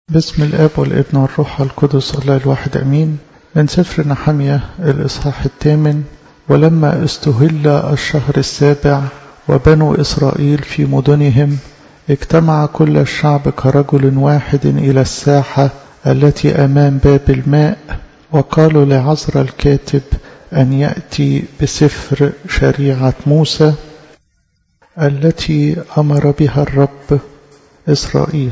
بسم الاب والابن والروح القدس الله الواحد امين من سفر نحمية الاصحاح الثامن ولما استهل الشهر السابع وبنو اسرائيل في مدنهم اجتمع كل الشعب كرجل واحد الى الساحة التي امام باب الماء وقالوا لعزر الكاتب ان ياتي بسفر شريعة موسى التي امر بها الرب اسرائيل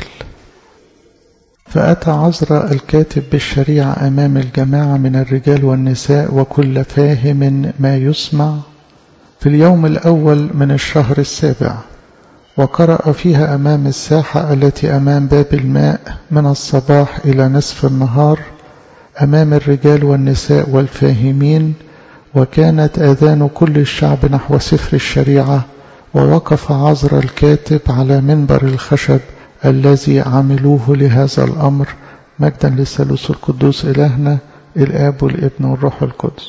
فأتى عزرا الكاتب بالشريعة أمام الجماعة من الرجال والنساء وكل فاهم ما يسمع في اليوم الأول من الشهر السابع وقرأ فيها أمام الساحة التي أمام باب الماء من الصباح إلى نصف النهار أمام الرجال والنساء والفاهمين وكانت آذان كل الشعب نحو سفر الشريعة ووقف عزرا الكاتب على منبر الخشب الذي عملوه لهذا الأمر مجدا للثالوث القدوس إلهنا الآب والابن والروح القدس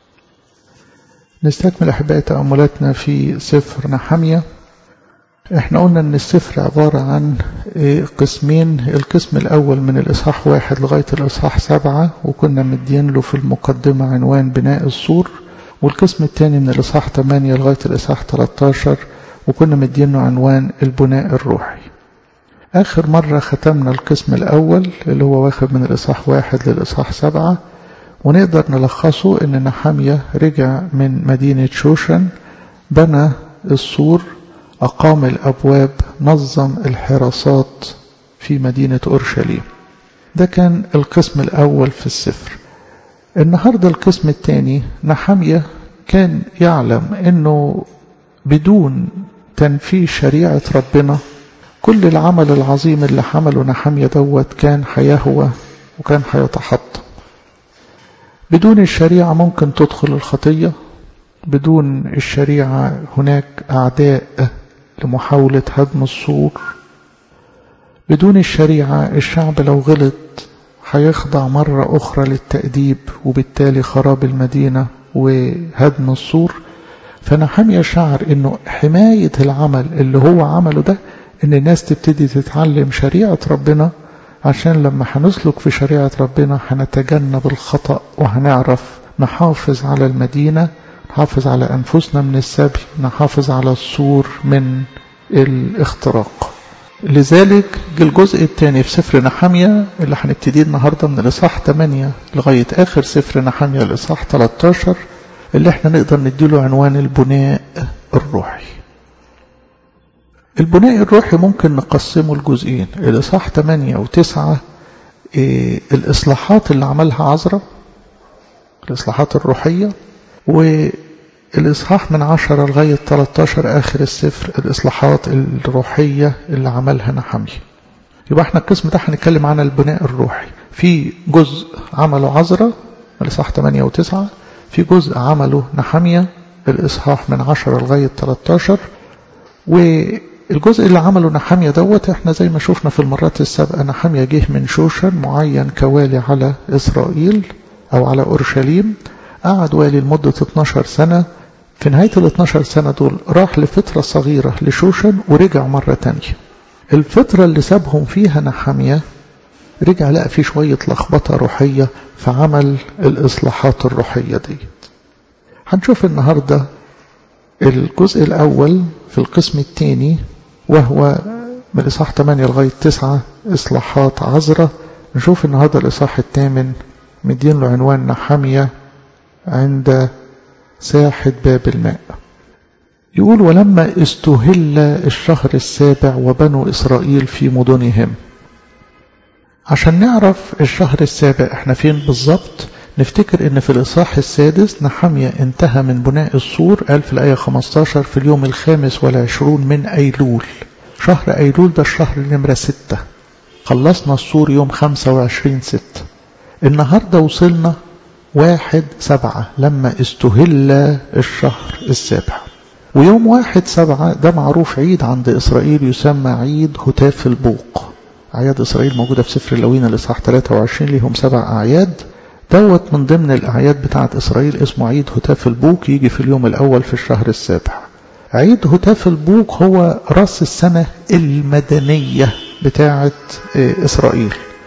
نستكمل أحبائي تأملاتنا في سفر نحمية احنا قلنا ان السفر عبارة عن قسمين القسم الأول من الإصحاح واحد لغاية الإصحاح سبعة وكنا مدين له في المقدمة عنوان بناء السور والقسم الثاني من الإصحاح 8 لغاية الإصحاح 13 وكنا مدين له عنوان البناء الروحي آخر مرة ختمنا القسم الأول اللي هو واخد من الإصحاح واحد للإصحاح سبعة ونقدر نلخصه إن نحامية رجع من مدينة شوشن بنى السور أقام الأبواب نظم الحراسات في مدينة أورشليم ده كان القسم الأول في السفر النهاردة القسم الثاني نحامية كان يعلم أنه بدون تنفيذ شريعة ربنا كل العمل العظيم اللي حمله نحمية دوت كان هيهوى وكان هيتحطم بدون الشريعة ممكن تدخل الخطية بدون الشريعة هناك أعداء لمحاولة هدم السور بدون الشريعة الشعب لو غلط هيخضع مرة أخرى للتأديب وبالتالي خراب المدينة وهدم السور فنحمية شعر انه حماية العمل اللي هو عمله ده ان الناس تبتدي تتعلم شريعة ربنا عشان لما هنسلك في شريعة ربنا هنتجنب الخطأ وهنعرف نحافظ على المدينة نحافظ على أنفسنا من السبي نحافظ على السور من الاختراق لذلك الجزء الثاني في سفر نحمية اللي هنبتدي النهاردة من الإصحاح 8 لغاية آخر سفر نحمية الإصحاح 13 اللي احنا نقدر نديله عنوان البناء الروحي البناء الروحي ممكن نقسمه لجزئين الإصحاح 8 و9 إيه الإصلاحات اللي عملها عزرا الإصلاحات الروحية والإصحاح من 10 لغاية 13 آخر السفر الإصلاحات الروحية اللي عملها نحمية يبقى احنا القسم ده هنتكلم عن البناء الروحي في جزء عمله عزرا الإصحاح 8 و9 في جزء عمله نحمية الإصحاح من 10 لغاية 13 والجزء اللي عمله نحمية دوت احنا زي ما شفنا في المرات السابقة نحمية جه من شوشن معين كوالي على إسرائيل أو على أورشليم قعد والي لمدة 12 سنة في نهاية ال 12 سنة دول راح لفترة صغيرة لشوشن ورجع مرة تانية الفترة اللي سابهم فيها نحمية رجع لقى في شوية لخبطة روحية فعمل الإصلاحات الروحية دي هنشوف النهاردة الجزء الأول في القسم الثاني وهو من الإصحاح 8 لغاية 9 إصلاحات عذرة نشوف النهاردة الإصحاح الثامن مدين له عنوان نحمية عند ساحة باب الماء يقول ولما استهل الشهر السابع وبنو إسرائيل في مدنهم عشان نعرف الشهر السابع احنا فين بالظبط نفتكر ان في الاصحاح السادس نحمية انتهى من بناء السور قال في الآية 15 في اليوم الخامس والعشرون من أيلول شهر أيلول ده الشهر نمرة ستة خلصنا السور يوم 25 ستة النهاردة وصلنا واحد سبعة لما استهل الشهر السابع ويوم واحد سبعة ده معروف عيد عند إسرائيل يسمى عيد هتاف البوق أعياد إسرائيل موجودة في سفر اللوين الإصحاح 23 ليهم سبع أعياد دوت من ضمن الأعياد بتاعة إسرائيل اسمه عيد هتاف البوق يجي في اليوم الأول في الشهر السابع عيد هتاف البوق هو رأس السنة المدنية بتاعة إسرائيل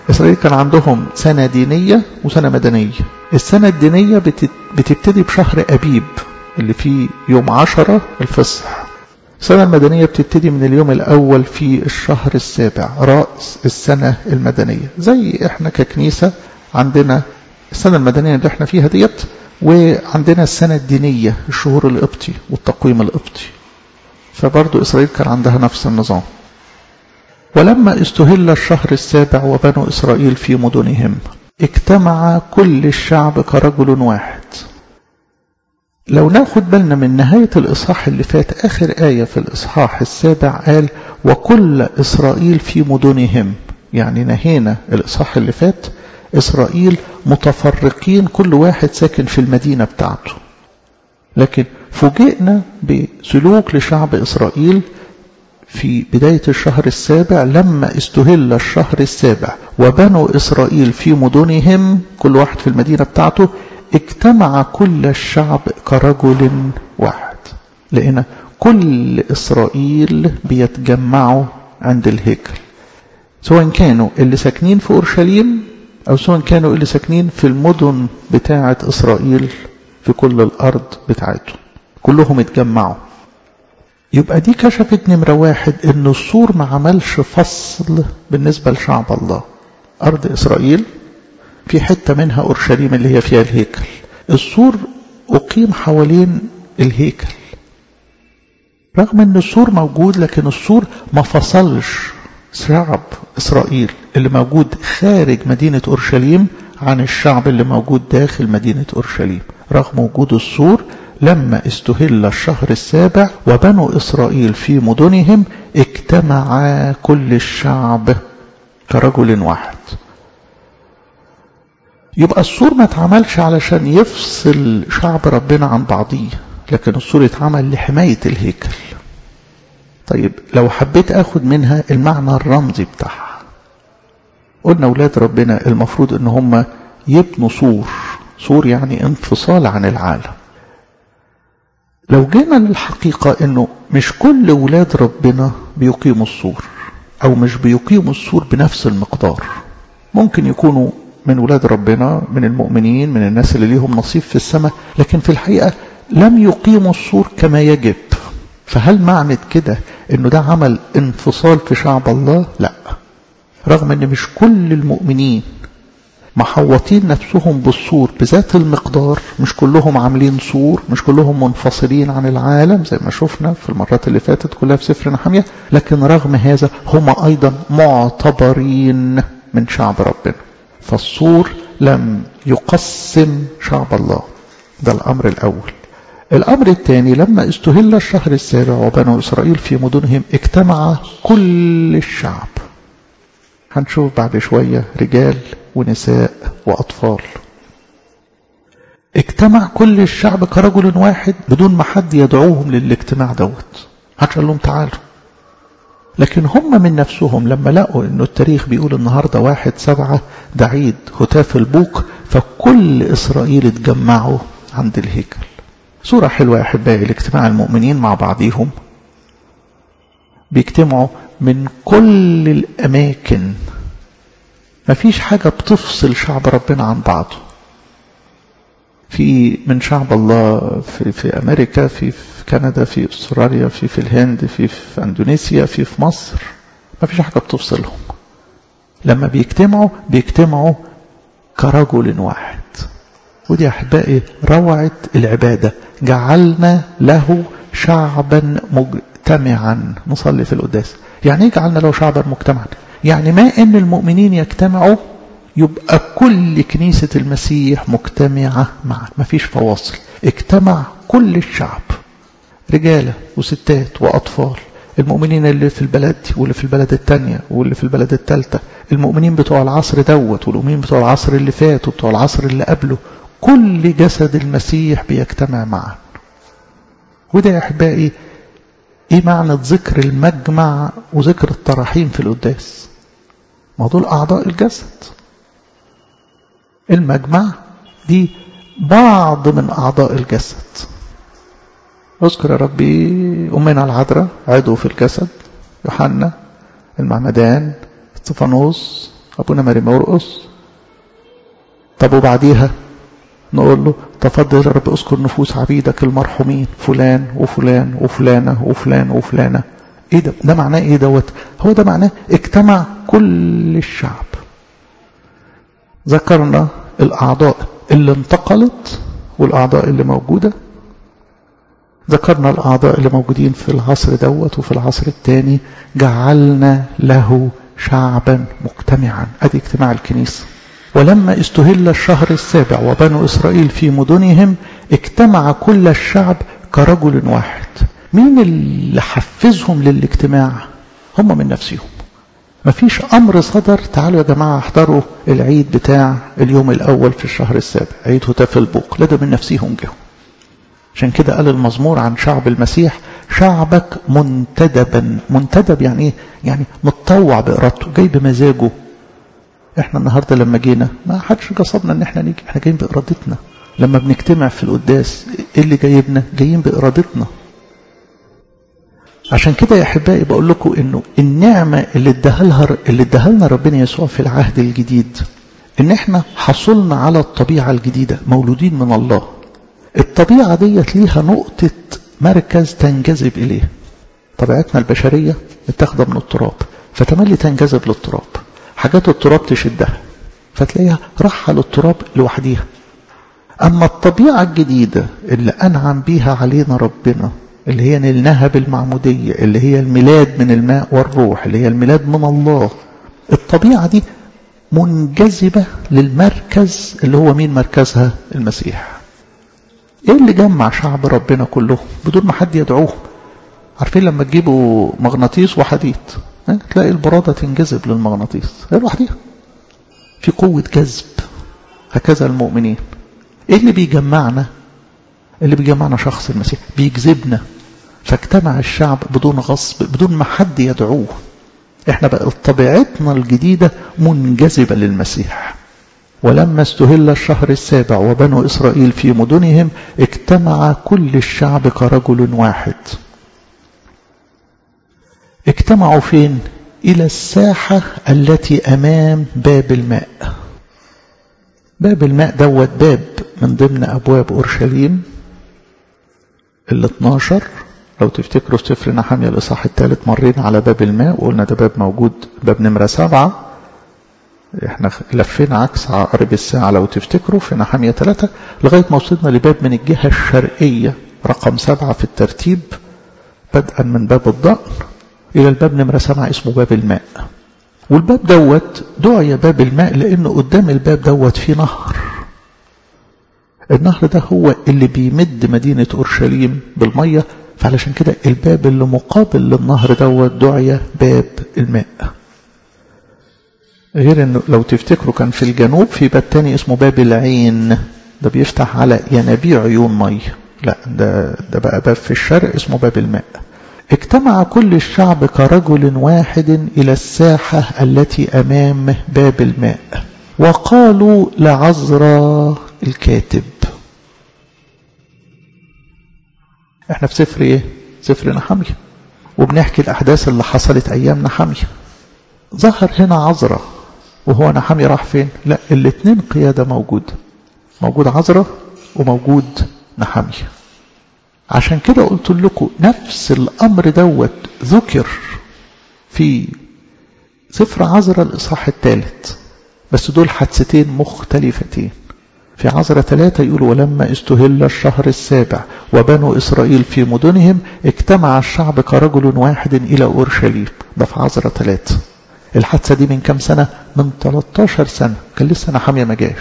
إسرائيل كان عندهم سنة دينية وسنة مدنية السنة الدينية بتبتدي بشهر أبيب اللي فيه يوم عشرة الفصح السنة المدنية بتبتدي من اليوم الأول في الشهر السابع رأس السنة المدنية زي إحنا ككنيسة عندنا السنة المدنية اللي إحنا فيها ديت وعندنا السنة الدينية الشهور القبطي والتقويم القبطي فبرضو إسرائيل كان عندها نفس النظام ولما استهل الشهر السابع وبنو إسرائيل في مدنهم اجتمع كل الشعب كرجل واحد لو ناخد بالنا من نهاية الإصحاح اللي فات آخر آية في الإصحاح السابع قال وكل إسرائيل في مدنهم يعني نهينا الإصحاح اللي فات إسرائيل متفرقين كل واحد ساكن في المدينة بتاعته لكن فوجئنا بسلوك لشعب إسرائيل في بداية الشهر السابع لما استهل الشهر السابع وبنوا إسرائيل في مدنهم كل واحد في المدينة بتاعته اجتمع كل الشعب كرجل واحد لأن كل إسرائيل بيتجمعوا عند الهيكل سواء كانوا اللي ساكنين في أورشليم أو سواء كانوا اللي ساكنين في المدن بتاعة إسرائيل في كل الأرض بتاعته كلهم اتجمعوا يبقى دي كشفت نمرة واحد ان السور ما عملش فصل بالنسبة لشعب الله أرض إسرائيل في حتة منها أورشليم اللي هي فيها الهيكل السور أقيم حوالين الهيكل رغم ان السور موجود لكن السور ما فصلش شعب إسرائيل اللي موجود خارج مدينة أورشليم عن الشعب اللي موجود داخل مدينة أورشليم رغم وجود السور لما استهل الشهر السابع وبنو إسرائيل في مدنهم اجتمع كل الشعب كرجل واحد يبقى السور ما اتعملش علشان يفصل شعب ربنا عن بعضيه لكن السور اتعمل لحماية الهيكل طيب لو حبيت اخد منها المعنى الرمزي بتاعها قلنا اولاد ربنا المفروض ان هم يبنوا سور سور يعني انفصال عن العالم لو جينا للحقيقة انه مش كل ولاد ربنا بيقيموا السور او مش بيقيموا السور بنفس المقدار ممكن يكونوا من ولاد ربنا من المؤمنين من الناس اللي ليهم نصيب في السماء لكن في الحقيقة لم يقيموا السور كما يجب فهل معنى كده انه ده عمل انفصال في شعب الله لا رغم ان مش كل المؤمنين محوطين نفسهم بالسور بذات المقدار مش كلهم عاملين سور مش كلهم منفصلين عن العالم زي ما شفنا في المرات اللي فاتت كلها في سفر نحمية لكن رغم هذا هم أيضا معتبرين من شعب ربنا فالسور لم يقسم شعب الله ده الأمر الأول الأمر الثاني لما استهل الشهر السابع وبنو إسرائيل في مدنهم اجتمع كل الشعب هنشوف بعد شوية رجال ونساء وأطفال اجتمع كل الشعب كرجل واحد بدون ما حد يدعوهم للاجتماع دوت محدش قال لهم تعالوا لكن هم من نفسهم لما لقوا انه التاريخ بيقول النهاردة واحد سبعة ده عيد هتاف البوق فكل اسرائيل اتجمعوا عند الهيكل صورة حلوة يا احبائي لاجتماع المؤمنين مع بعضهم بيجتمعوا من كل الاماكن مفيش حاجة بتفصل شعب ربنا عن بعضه في من شعب الله في, في أمريكا في, في كندا في أستراليا في في الهند في في أندونيسيا في في مصر مفيش حاجة بتفصلهم لما بيجتمعوا بيجتمعوا كرجل واحد ودي أحبائي روعة العبادة جعلنا له شعبا مجتمعا نصلي في القداس يعني ايه جعلنا له شعبا مجتمعا يعني ما ان المؤمنين يجتمعوا يبقى كل كنيسة المسيح مجتمعة معا مفيش فواصل اجتمع كل الشعب رجالة وستات وأطفال المؤمنين اللي في البلد دي واللي في البلد التانية واللي في البلد التالتة المؤمنين بتوع العصر دوت والمؤمنين بتوع العصر اللي فات وبتوع العصر اللي قبله كل جسد المسيح بيجتمع معا وده يا أحبائي ايه معنى ذكر المجمع وذكر التراحيم في القداس ما دول اعضاء الجسد المجمع دي بعض من اعضاء الجسد اذكر يا ربي امنا العذراء عضو في الجسد يوحنا المعمدان استفانوس أبونا مريم مرقص طب وبعديها نقول له تفضل يا رب اذكر نفوس عبيدك المرحومين فلان وفلان وفلانة وفلان وفلانة ايه ده ده معناه ايه دوت هو ده معناه اجتمع كل الشعب ذكرنا الاعضاء اللي انتقلت والاعضاء اللي موجودة ذكرنا الاعضاء اللي موجودين في العصر دوت وفي العصر الثاني جعلنا له شعبا مجتمعا ادي اجتماع الكنيسه ولما استهل الشهر السابع وبنو إسرائيل في مدنهم اجتمع كل الشعب كرجل واحد مين اللي حفزهم للاجتماع هم من نفسهم مفيش أمر صدر تعالوا يا جماعة احضروا العيد بتاع اليوم الأول في الشهر السابع عيد هتاف البوق لا ده من نفسهم جه عشان كده قال المزمور عن شعب المسيح شعبك منتدبا منتدب يعني ايه يعني متطوع بإرادته جاي بمزاجه احنا النهارده لما جينا ما حدش قصدنا ان احنا نيجي احنا جايين بارادتنا لما بنجتمع في القداس ايه اللي جايبنا جايين بارادتنا عشان كده يا احبائي بقول لكم انه النعمه اللي اداها لها اللي اداها لنا ربنا يسوع في العهد الجديد ان احنا حصلنا على الطبيعه الجديده مولودين من الله الطبيعه ديت ليها نقطه مركز تنجذب اليه طبيعتنا البشريه متاخده من التراب فتملي تنجذب للتراب حاجات التراب تشدها فتلاقيها راحة للتراب لوحديها أما الطبيعة الجديدة اللي أنعم بيها علينا ربنا اللي هي نلناها بالمعمودية اللي هي الميلاد من الماء والروح اللي هي الميلاد من الله الطبيعة دي منجذبة للمركز اللي هو مين مركزها المسيح ايه اللي جمع شعب ربنا كله بدون ما حد يدعوهم عارفين لما تجيبوا مغناطيس وحديد تلاقي البرادة تنجذب للمغناطيس هي لوحديها في قوة جذب هكذا المؤمنين ايه اللي بيجمعنا اللي بيجمعنا شخص المسيح بيجذبنا فاجتمع الشعب بدون غصب بدون ما حد يدعوه احنا بقى طبيعتنا الجديدة منجذبة للمسيح ولما استهل الشهر السابع وبنو إسرائيل في مدنهم اجتمع كل الشعب كرجل واحد اجتمعوا فين إلى الساحة التي أمام باب الماء باب الماء دوت باب من ضمن أبواب أورشليم ال 12 لو تفتكروا في سفر نحمية الإصحاح الثالث مرينا على باب الماء وقلنا ده باب موجود باب نمرة سبعة احنا لفينا عكس عقرب الساعة لو تفتكروا في نحمية ثلاثة لغاية ما وصلنا لباب من الجهة الشرقية رقم سبعة في الترتيب بدءا من باب الضأن إلى الباب نمرة سبعة اسمه باب الماء والباب دوت دعي باب الماء لأنه قدام الباب دوت في نهر النهر ده هو اللي بيمد مدينة أورشليم بالمية فعلشان كده الباب اللي مقابل للنهر دوت دعي باب الماء غير انه لو تفتكروا كان في الجنوب في باب تاني اسمه باب العين ده بيفتح على ينابيع عيون مية لا ده ده بقى باب في الشرق اسمه باب الماء اجتمع كل الشعب كرجل واحد إلى الساحة التي أمام باب الماء وقالوا لعزرا الكاتب احنا في سفر ايه سفر نحمية وبنحكي الأحداث اللي حصلت أيام نحمية ظهر هنا عزرا وهو نحمية راح فين لا الاثنين قيادة موجود موجود عزرا وموجود نحمية عشان كده قلت لكم نفس الأمر دوت ذكر في سفر عزرا الإصحاح الثالث بس دول حادثتين مختلفتين في عزرا ثلاثة يقول ولما استهل الشهر السابع وبنو إسرائيل في مدنهم اجتمع الشعب كرجل واحد إلى أورشليم ده في عزرا ثلاثة الحادثة دي من كم سنة؟ من 13 سنة كان لسه نحامية ما جاش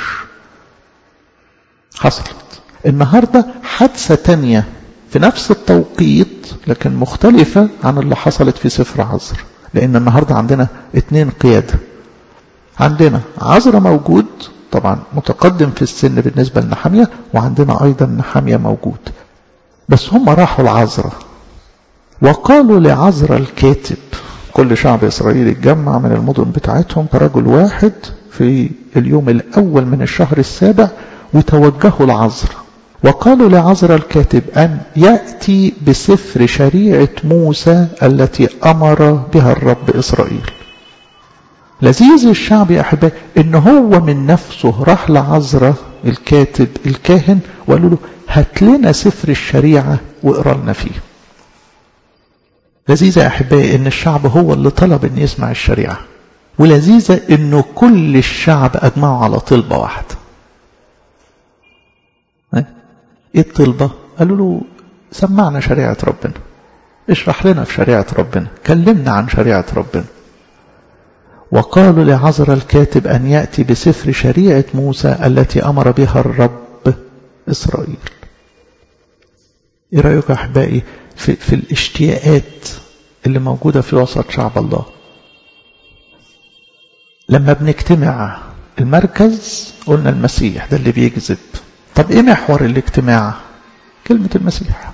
حصلت النهاردة حادثة تانية في نفس التوقيت لكن مختلفة عن اللي حصلت في سفر عزر لأن النهاردة عندنا اتنين قيادة عندنا عزر موجود طبعا متقدم في السن بالنسبة لنحامية وعندنا أيضا نحامية موجود بس هم راحوا العزرة وقالوا لعزر الكاتب كل شعب إسرائيل اتجمع من المدن بتاعتهم كرجل واحد في اليوم الأول من الشهر السابع وتوجهوا العزر وقالوا لعزر الكاتب أن يأتي بسفر شريعة موسى التي أمر بها الرب إسرائيل لذيذ الشعب يا أحبائي إن هو من نفسه راح لعذرة الكاتب الكاهن وقالوا له هات لنا سفر الشريعة واقرا لنا فيه لذيذة يا أحبائي إن الشعب هو اللي طلب إن يسمع الشريعة ولذيذة إنه كل الشعب أجمعوا على طلبة واحدة إيه الطلبة؟ قالوا له سمعنا شريعة ربنا اشرح لنا في شريعة ربنا كلمنا عن شريعة ربنا وقالوا لعذر الكاتب أن يأتي بسفر شريعة موسى التي أمر بها الرب إسرائيل إيه رأيك أحبائي في, في الاشتياقات اللي موجودة في وسط شعب الله لما بنجتمع المركز قلنا المسيح ده اللي بيجذب طب ايه محور الاجتماع كلمة المسيح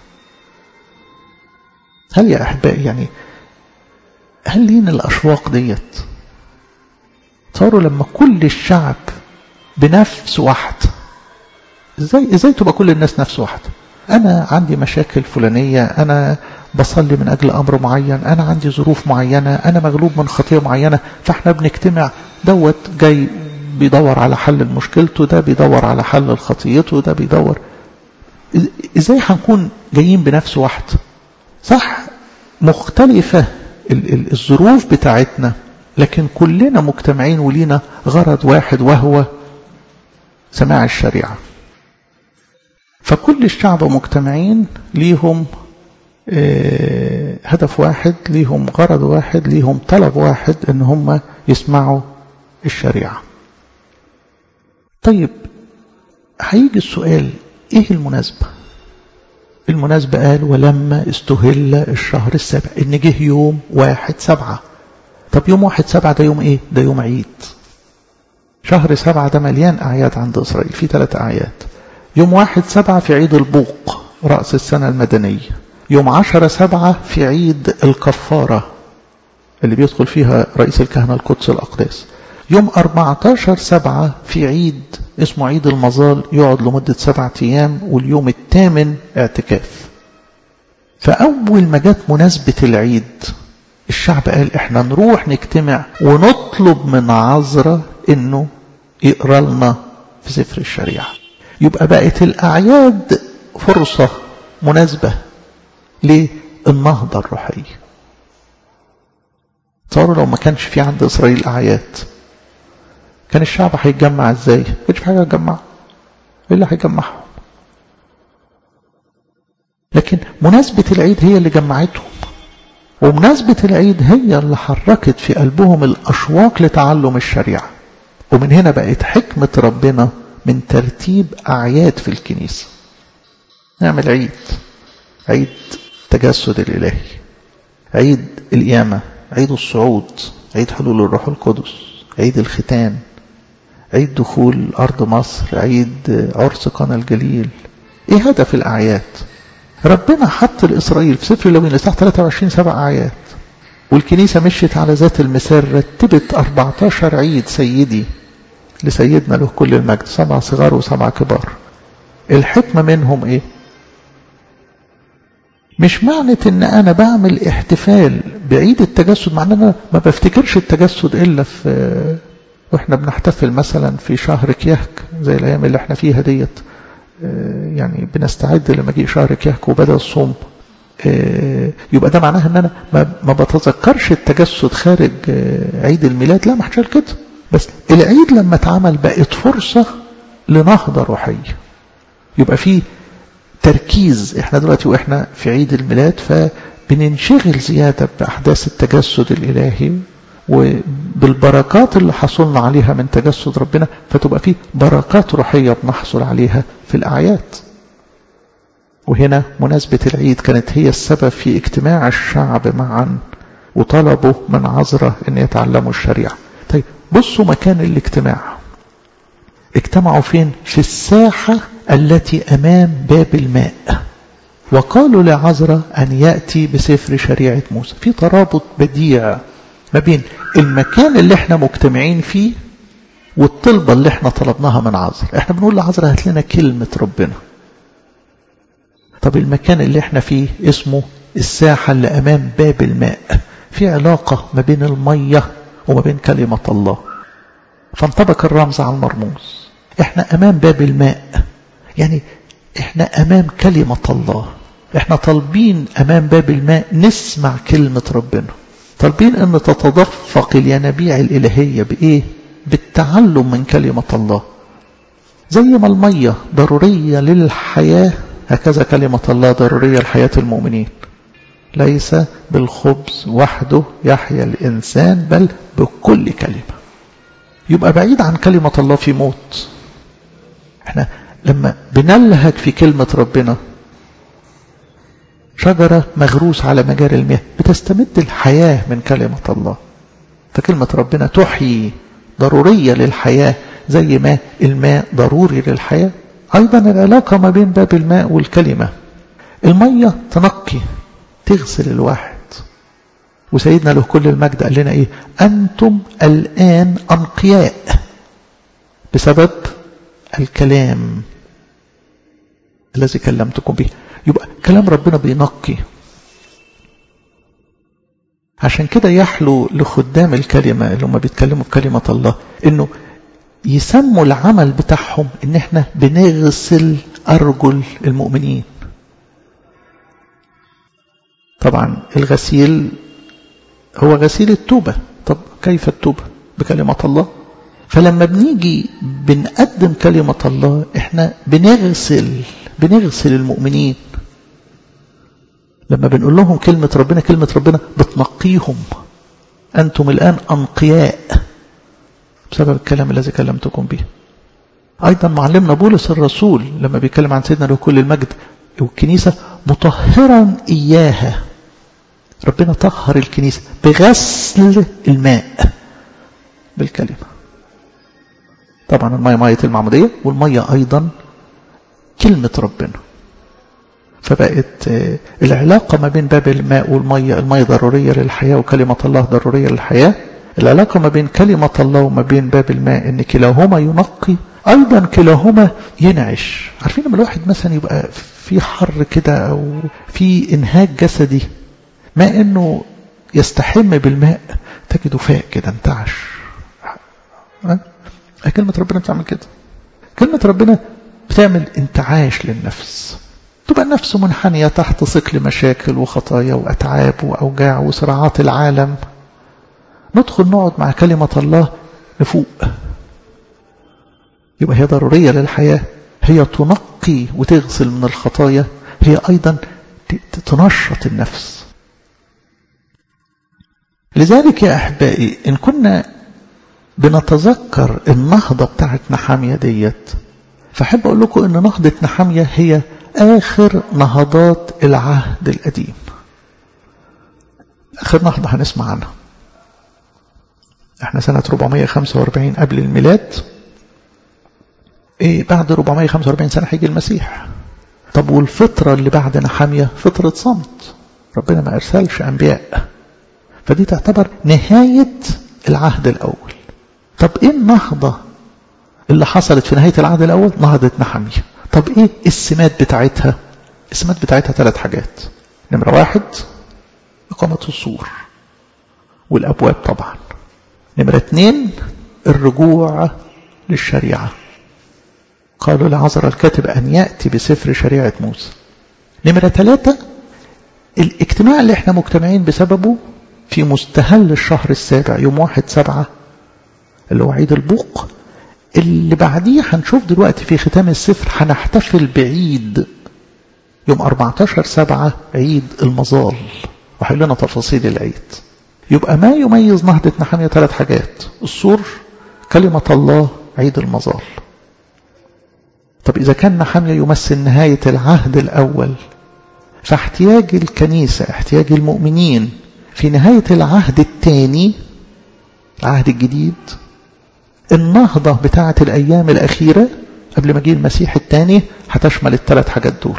هل يا أحبائي يعني هل لينا الأشواق ديت صاروا لما كل الشعب بنفس واحدة ازاي ازاي تبقى كل الناس نفس واحدة انا عندي مشاكل فلانية انا بصلي من اجل امر معين انا عندي ظروف معينة انا مغلوب من خطية معينة فاحنا بنجتمع دوت جاي بيدور على حل مشكلته ده بيدور على حل خطيته ده بيدور ازاي هنكون جايين بنفس واحدة صح مختلفة الظروف بتاعتنا لكن كلنا مجتمعين ولينا غرض واحد وهو سماع الشريعة فكل الشعب مجتمعين ليهم هدف واحد ليهم غرض واحد ليهم طلب واحد ان هم يسمعوا الشريعة طيب هيجي السؤال ايه المناسبة المناسبة قال ولما استهل الشهر السابع ان جه يوم واحد سبعة طب يوم واحد سبعة ده يوم ايه ده يوم عيد شهر سبعة ده مليان أعياد عند إسرائيل في ثلاث أعياد يوم واحد سبعة في عيد البوق رأس السنة المدنية يوم عشرة سبعة في عيد الكفارة اللي بيدخل فيها رئيس الكهنة القدس الأقداس يوم 14 سبعة في عيد اسمه عيد المظال يقعد لمدة سبعة أيام واليوم الثامن اعتكاف فأول ما جت مناسبة العيد الشعب قال احنا نروح نجتمع ونطلب من عذرة انه يقرا لنا في سفر الشريعة يبقى بقت الأعياد فرصة مناسبة للنهضة الروحية تصوروا لو ما كانش في عند إسرائيل أعياد كان الشعب هيتجمع ازاي؟ مش في حاجة هتجمعه ايه اللي هيجمعهم؟ لكن مناسبة العيد هي اللي جمعتهم ومناسبة العيد هي اللي حركت في قلبهم الأشواق لتعلم الشريعة ومن هنا بقت حكمة ربنا من ترتيب أعياد في الكنيسة نعمل عيد عيد تجسد الإلهي عيد القيامة عيد الصعود عيد حلول الروح القدس عيد الختان عيد دخول أرض مصر عيد عرس قنا الجليل إيه هدف الأعياد ربنا حط لإسرائيل في سفر لوين لساعة 23 سبع آيات والكنيسة مشيت على ذات المثال رتبت 14 عيد سيدي لسيدنا له كل المجد سبع صغار وسبع كبار الحكمة منهم ايه مش معنى ان انا بعمل احتفال بعيد التجسد معنى انا ما بفتكرش التجسد الا في واحنا بنحتفل مثلا في شهر كيهك زي الايام اللي احنا فيها ديت يعني بنستعد لمجيء شهر كيهك وبدا الصوم يبقى ده معناها ان انا ما بتذكرش التجسد خارج عيد الميلاد لا ما حصل كده بس العيد لما اتعمل بقت فرصه لنهضه روحيه يبقى في تركيز احنا دلوقتي واحنا في عيد الميلاد فبننشغل زياده باحداث التجسد الالهي وبالبركات اللي حصلنا عليها من تجسد ربنا فتبقى في بركات روحية بنحصل عليها في الأعياد وهنا مناسبة العيد كانت هي السبب في اجتماع الشعب معا وطلبوا من عذرة أن يتعلموا الشريعة طيب بصوا مكان الاجتماع اجتمعوا فين في الساحة التي أمام باب الماء وقالوا لعذرة أن يأتي بسفر شريعة موسى في ترابط بديع ما بين المكان اللي احنا مجتمعين فيه والطلبة اللي احنا طلبناها من عذر احنا بنقول لعذر هات لنا كلمة ربنا طب المكان اللي احنا فيه اسمه الساحة اللي امام باب الماء في علاقة ما بين المية وما بين كلمة الله فانطبق الرمز على المرموز احنا امام باب الماء يعني احنا امام كلمة الله احنا طالبين امام باب الماء نسمع كلمة ربنا طالبين ان تتدفق الينابيع الالهية بايه بالتعلم من كلمة الله زي ما المية ضرورية للحياة هكذا كلمة الله ضرورية لحياة المؤمنين ليس بالخبز وحده يحيا الإنسان بل بكل كلمة يبقى بعيد عن كلمة الله في موت احنا لما بنلهج في كلمة ربنا شجرة مغروس على مجاري المياه بتستمد الحياة من كلمة الله فكلمة ربنا تحيي ضرورية للحياة زي ما الماء ضروري للحياة أيضا العلاقة ما بين باب الماء والكلمة المية تنقي تغسل الواحد وسيدنا له كل المجد قال لنا ايه انتم الان انقياء بسبب الكلام الذي كلمتكم به يبقى كلام ربنا بينقي عشان كده يحلو لخدام الكلمة اللي هم بيتكلموا بكلمة الله انه يسموا العمل بتاعهم ان احنا بنغسل ارجل المؤمنين طبعا الغسيل هو غسيل التوبة طب كيف التوبة بكلمة الله فلما بنيجي بنقدم كلمة الله احنا بنغسل بنغسل المؤمنين لما بنقول لهم كلمة ربنا كلمة ربنا بتنقيهم أنتم الآن أنقياء بسبب الكلام الذي كلمتكم به أيضا معلمنا بولس الرسول لما بيتكلم عن سيدنا له كل المجد والكنيسة مطهرا إياها ربنا طهر الكنيسة بغسل الماء بالكلمة طبعا المية مية المعمودية والمية أيضا كلمة ربنا فبقت العلاقة ما بين باب الماء والمية المية ضرورية للحياة وكلمة الله ضرورية للحياة العلاقة ما بين كلمة الله وما بين باب الماء ان كلاهما ينقي ايضا كلاهما ينعش عارفين لما الواحد مثلا يبقى في حر كده او في انهاك جسدي ما انه يستحم بالماء تجده فاق كده انتعش كلمة ربنا بتعمل كده كلمة ربنا بتعمل انتعاش للنفس تبقى النفس منحنية تحت ثقل مشاكل وخطايا وأتعاب وأوجاع وصراعات العالم ندخل نقعد مع كلمة الله نفوق يبقى هي ضرورية للحياة هي تنقي وتغسل من الخطايا هي أيضا تنشط النفس لذلك يا أحبائي إن كنا بنتذكر النهضة بتاعت نحامية ديت فأحب أقول لكم إن نهضة نحامية هي آخر نهضات العهد القديم آخر نهضة هنسمع عنها احنا سنة 445 قبل الميلاد ايه بعد 445 سنة هيجي المسيح طب والفترة اللي بعد نحامية فترة صمت ربنا ما أرسلش أنبياء فدي تعتبر نهاية العهد الأول طب ايه النهضة اللي حصلت في نهاية العهد الأول نهضة نحامية طب ايه السمات بتاعتها السمات بتاعتها ثلاث حاجات نمرة واحد إقامة السور والأبواب طبعا نمرة اثنين الرجوع للشريعة قالوا لعذر الكاتب أن يأتي بسفر شريعة موسى نمرة ثلاثة الاجتماع اللي احنا مجتمعين بسببه في مستهل الشهر السابع يوم واحد سبعة اللي هو عيد البوق اللي بعديه هنشوف دلوقتي في ختام السفر هنحتفل بعيد يوم 14 سبعة عيد المظال وحل لنا تفاصيل العيد يبقى ما يميز نهضة نحامية ثلاث حاجات السور كلمة الله عيد المظال طب إذا كان نحامية يمثل نهاية العهد الأول فاحتياج الكنيسة احتياج المؤمنين في نهاية العهد الثاني العهد الجديد النهضة بتاعة الأيام الأخيرة قبل ما جه المسيح الثاني هتشمل الثلاث حاجات دول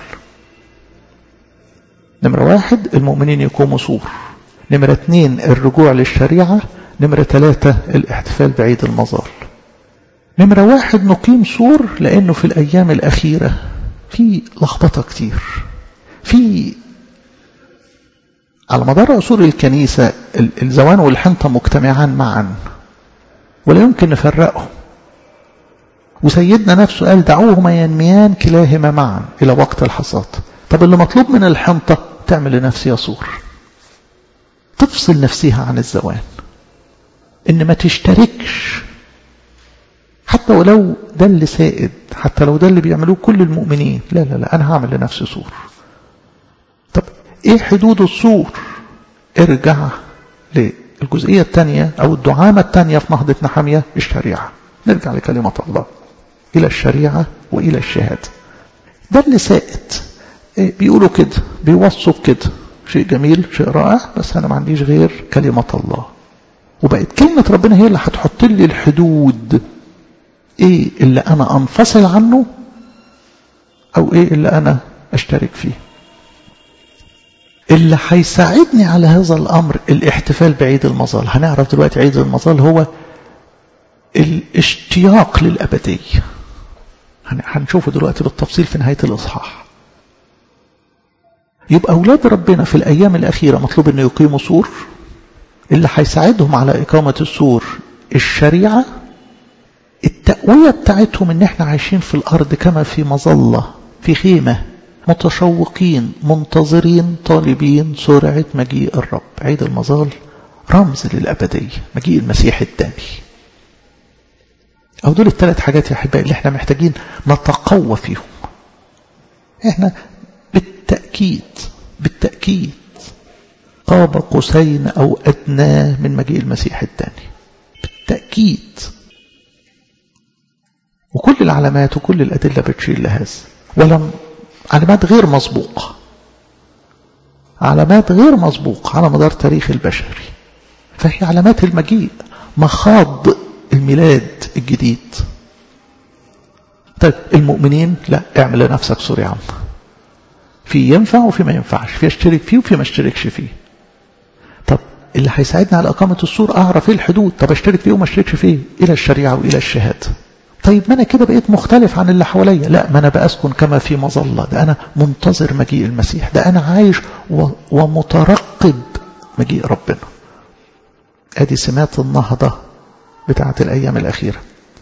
نمرة واحد المؤمنين يقوموا سور نمرة اثنين الرجوع للشريعة نمرة ثلاثة الاحتفال بعيد المظال نمرة واحد نقيم سور لأنه في الأيام الأخيرة في لخبطة كتير في على مدار عصور الكنيسة الزوان والحنطة مجتمعان معا ولا يمكن نفرقهم وسيدنا نفسه قال دعوهما ينميان كلاهما معا إلى وقت الحصاد طب اللي مطلوب من الحنطة تعمل لنفسها صور تفصل نفسها عن الزوان إن ما تشتركش حتى ولو ده اللي سائد حتى لو ده اللي بيعملوه كل المؤمنين لا لا لا أنا هعمل لنفسي صور طب إيه حدود الصور ارجع للجزئية الثانية أو الدعامة الثانية في نهضة نحامية الشريعة نرجع لكلمة الله إلى الشريعة وإلى الشهادة ده اللي سائد إيه بيقولوا كده بيوصوا كده شيء جميل شيء رائع بس أنا ما عنديش غير كلمة الله وبقت كلمة ربنا هي اللي هتحط لي الحدود ايه اللي انا انفصل عنه او ايه اللي انا اشترك فيه اللي هيساعدني على هذا الامر الاحتفال بعيد المظال هنعرف دلوقتي عيد المظال هو الاشتياق للابديه هنشوفه دلوقتي بالتفصيل في نهايه الاصحاح يبقى اولاد ربنا في الايام الاخيره مطلوب انه يقيموا سور اللي هيساعدهم على اقامه السور الشريعه التقوية بتاعتهم ان احنا عايشين في الارض كما في مظلة في خيمة متشوقين منتظرين طالبين سرعة مجيء الرب عيد المظال رمز للأبدية مجيء المسيح الثاني أو دول الثلاث حاجات يا أحبائي اللي احنا محتاجين نتقوى فيهم احنا بالتأكيد بالتأكيد قاب قوسين أو أدنى من مجيء المسيح الثاني بالتأكيد وكل العلامات وكل الأدلة بتشير لهذا ولم علامات غير مسبوقة علامات غير مسبوقة على مدار تاريخ البشري فهي علامات المجيء مخاض الميلاد الجديد طيب المؤمنين لا اعمل لنفسك صورة يا عم في ينفع وفي ما ينفعش في اشترك فيه وفي ما اشتركش فيه طب اللي هيساعدني على إقامة السور أعرف إيه الحدود طب اشترك فيه وما اشتركش فيه إلى الشريعة وإلى الشهادة طيب ما أنا كده بقيت مختلف عن اللي حواليا لا ما أنا بأسكن كما في مظلة ده أنا منتظر مجيء المسيح ده أنا عايش ومترقب مجيء ربنا ادي سمات النهضة بتاعت الأيام الأخيرة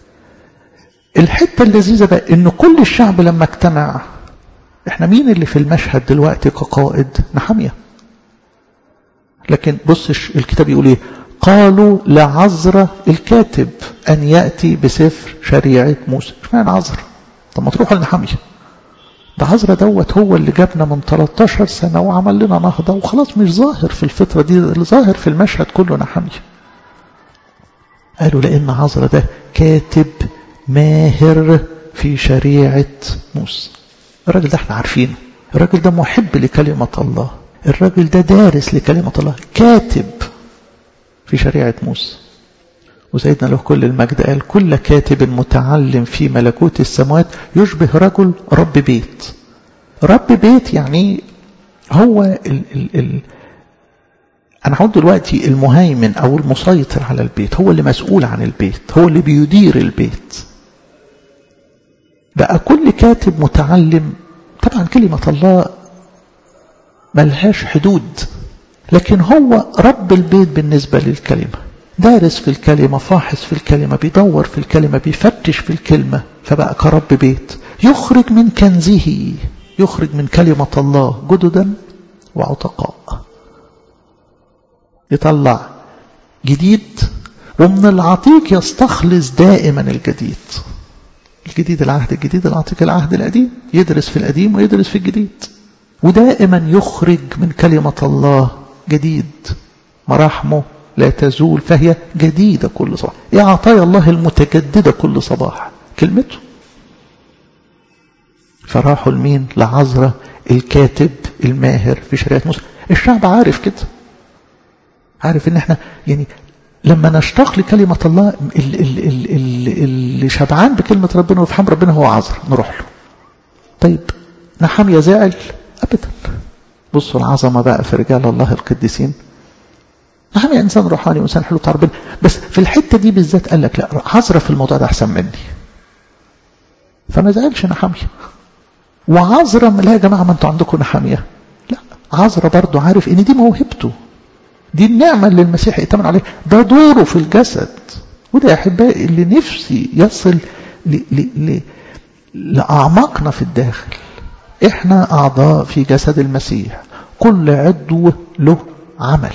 الحتة اللذيذة بقى إن كل الشعب لما اجتمع احنا مين اللي في المشهد دلوقتي كقائد نحمية لكن بص الكتاب يقول ايه قالوا لعذرة الكاتب أن يأتي بسفر شريعة موسى اشمعنى عذرة طب ما تروحوا لنحمية ده عذرة دوت هو اللي جابنا من 13 سنة وعمل لنا نهضة وخلاص مش ظاهر في الفترة دي اللي ظاهر في المشهد كله نحمية قالوا لأن عذرة ده كاتب ماهر في شريعة موسى الراجل ده احنا عارفينه الراجل ده محب لكلمة الله الراجل ده دارس لكلمة الله كاتب في شريعة موسى وسيدنا له كل المجد قال كل كاتب متعلم في ملكوت السماوات يشبه رجل رب بيت رب بيت يعني هو ال ال ال أنا هقول دلوقتي المهيمن أو المسيطر على البيت هو اللي مسؤول عن البيت هو اللي بيدير البيت بقى كل كاتب متعلم طبعا كلمة الله ملهاش حدود لكن هو رب البيت بالنسبة للكلمة دارس في الكلمة فاحص في الكلمة بيدور في الكلمة بيفتش في الكلمة فبقى كرب بيت يخرج من كنزه يخرج من كلمة الله جددا وعتقاء يطلع جديد ومن العتيق يستخلص دائما الجديد الجديد العهد الجديد العتيق العهد القديم يدرس في القديم ويدرس في الجديد ودائما يخرج من كلمة الله جديد مراحمه لا تزول فهي جديدة كل صباح يا عطايا الله المتجددة كل صباح كلمته فراحوا لمين لعذرة الكاتب الماهر في شريعة موسى الشعب عارف كده عارف ان احنا يعني لما نشتاق لكلمة الله اللي شبعان بكلمة ربنا ويفهم ربنا هو عذر نروح له طيب نحمية زعل أبدا بصوا العظمة بقى في رجال الله القديسين نحمية إنسان روحاني وإنسان حلو بتاع ربنا بس في الحتة دي بالذات قال لك لا عذرة في الموضوع ده أحسن مني فما زعلش نحمية وعذرة لا يا جماعة ما انتوا عندكم نحمية لا عذرا برضه عارف ان دي موهبته دي النعمة اللي المسيح ائتمن عليها ده دوره في الجسد وده يا أحبائي اللي نفسي يصل ل ل ل لأعماقنا في الداخل إحنا أعضاء في جسد المسيح كل عضو له عمل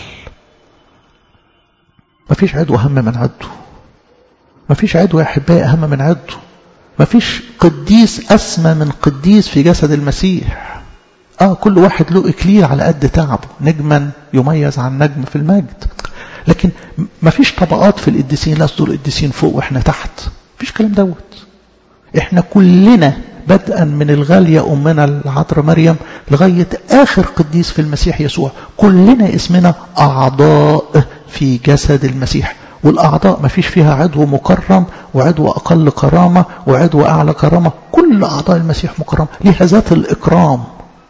مفيش عضو أهم من عضو مفيش عضو يا أحبائي أهم من عضو مفيش قديس أسمى من قديس في جسد المسيح آه كل واحد له إكليل على قد تعبه نجما يميز عن نجم في المجد لكن مفيش طبقات في القديسين لا دول قديسين فوق وإحنا تحت مفيش كلام دوت إحنا كلنا بدءا من الغالية أمنا العذراء مريم لغاية آخر قديس في المسيح يسوع كلنا اسمنا أعضاء في جسد المسيح والأعضاء ما فيش فيها عضو مكرم وعضو أقل كرامة وعضو أعلى كرامة كل أعضاء المسيح مكرم لها ذات الإكرام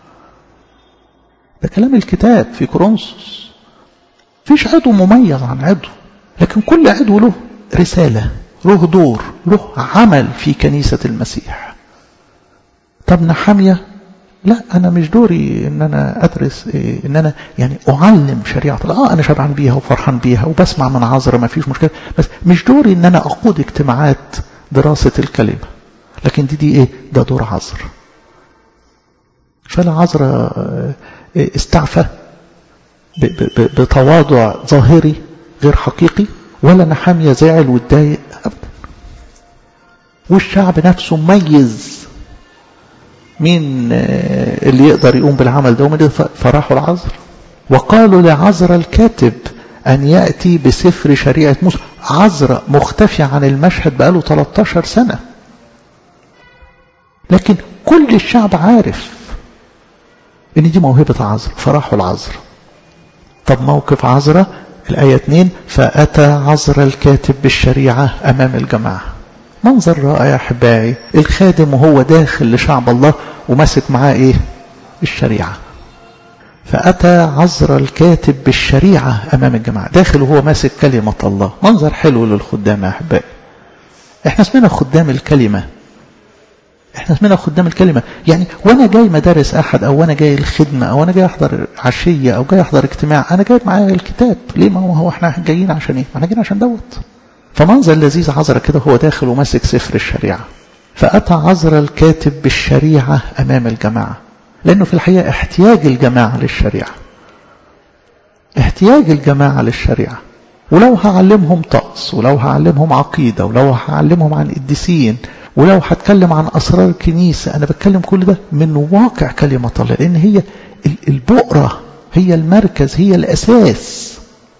ده كلام الكتاب في كورنثوس فيش عضو مميز عن عضو لكن كل عضو له رسالة له دور له عمل في كنيسة المسيح طب نحامية لا أنا مش دوري إن أنا أدرس إيه إن أنا يعني أعلم شريعة الله آه أنا شبعان بيها وفرحان بيها وبسمع من عذرة ما فيش مشكلة بس مش دوري إن أنا أقود اجتماعات دراسة الكلمة لكن دي دي إيه ده دور عذر فلا عذرة استعفى بتواضع ظاهري غير حقيقي ولا نحامية زعل واتضايق أبدا والشعب نفسه ميز مين اللي يقدر يقوم بالعمل ده ومن فراحوا العذر وقالوا لعذر الكاتب أن يأتي بسفر شريعة موسى عذر مختفي عن المشهد بقاله 13 سنة لكن كل الشعب عارف ان دي موهبة عذر فراحوا العذر طب موقف عذرة الآية 2 فأتى عذر الكاتب بالشريعة أمام الجماعة منظر رائع يا أحبائي الخادم وهو داخل لشعب الله وماسك معاه إيه الشريعة فأتى عذر الكاتب بالشريعة أمام الجماعة داخل وهو ماسك كلمة الله منظر حلو للخدام يا أحبائي احنا اسمنا خدام الكلمة احنا اسمنا خدام الكلمة يعني وانا جاي مدارس احد او وانا جاي الخدمة او انا جاي احضر عشية او جاي احضر اجتماع انا جاي معايا الكتاب ليه ما هو احنا جايين عشان ايه ما احنا جايين عشان دوت فمنظر لذيذ عذرا كده هو داخل وماسك سفر الشريعة فأتى عذرا الكاتب بالشريعة أمام الجماعة لأنه في الحقيقة احتياج الجماعة للشريعة احتياج الجماعة للشريعة ولو هعلمهم طقس ولو هعلمهم عقيدة ولو هعلمهم عن قديسين ولو هتكلم عن أسرار الكنيسة أنا بتكلم كل ده من واقع كلمة الله لأن هي البؤرة هي المركز هي الأساس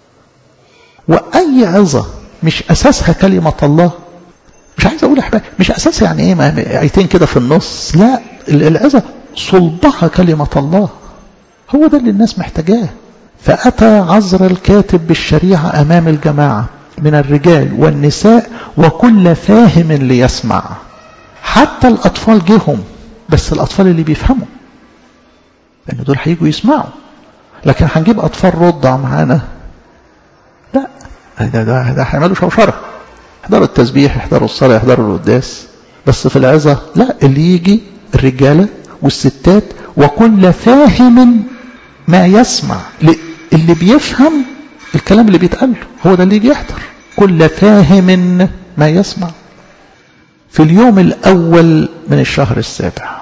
وأي عظة مش أساسها كلمة الله مش عايز أقول أحباب مش أساسها يعني إيه آيتين كده في النص لا العظة صلبها كلمة الله هو ده اللي الناس محتاجاه فأتى عذر الكاتب بالشريعة أمام الجماعة من الرجال والنساء وكل فاهم ليسمع حتى الأطفال جيهم بس الأطفال اللي بيفهموا لأن دول هيجوا يسمعوا لكن هنجيب أطفال رضع معانا لا ده ده ده هيعملوا شوشرة يحضروا التسبيح يحضروا الصلاة يحضروا القداس بس في العظة لا اللي يجي الرجالة والستات وكل فاهم ما يسمع اللي بيفهم الكلام اللي بيتقال هو ده اللي يجي يحضر كل فاهم ما يسمع في اليوم الأول من الشهر السابع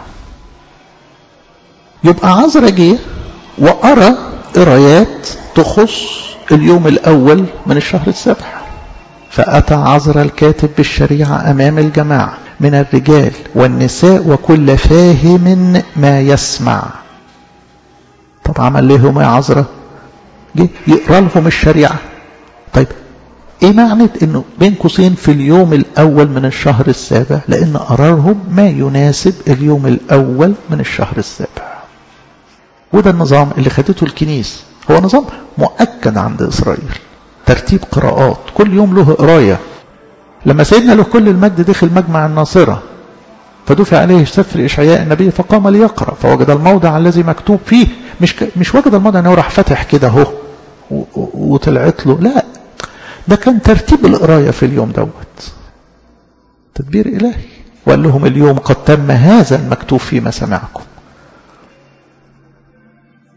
يبقى عذرا جه وأرى قرايات تخص اليوم الأول من الشهر السابع فأتى عذرا الكاتب بالشريعة أمام الجماعة من الرجال والنساء وكل فاهم ما يسمع طب عمل لهم يا عذرا جه يقرا لهم الشريعة طيب ايه معنى انه بين قوسين في اليوم الاول من الشهر السابع لان قرارهم ما يناسب اليوم الاول من الشهر السابع وده النظام اللي خدته الكنيسة هو نظام مؤكد عند اسرائيل ترتيب قراءات كل يوم له قراية لما سيدنا له كل المجد دخل مجمع الناصرة فدفع عليه سفر إشعياء النبي فقام ليقرأ فوجد الموضع الذي مكتوب فيه مش ك... مش وجد الموضع انه راح فتح كده اهو وطلعت له لا ده كان ترتيب القرايه في اليوم دوت تدبير الهي وقال لهم اليوم قد تم هذا المكتوب فيما سمعكم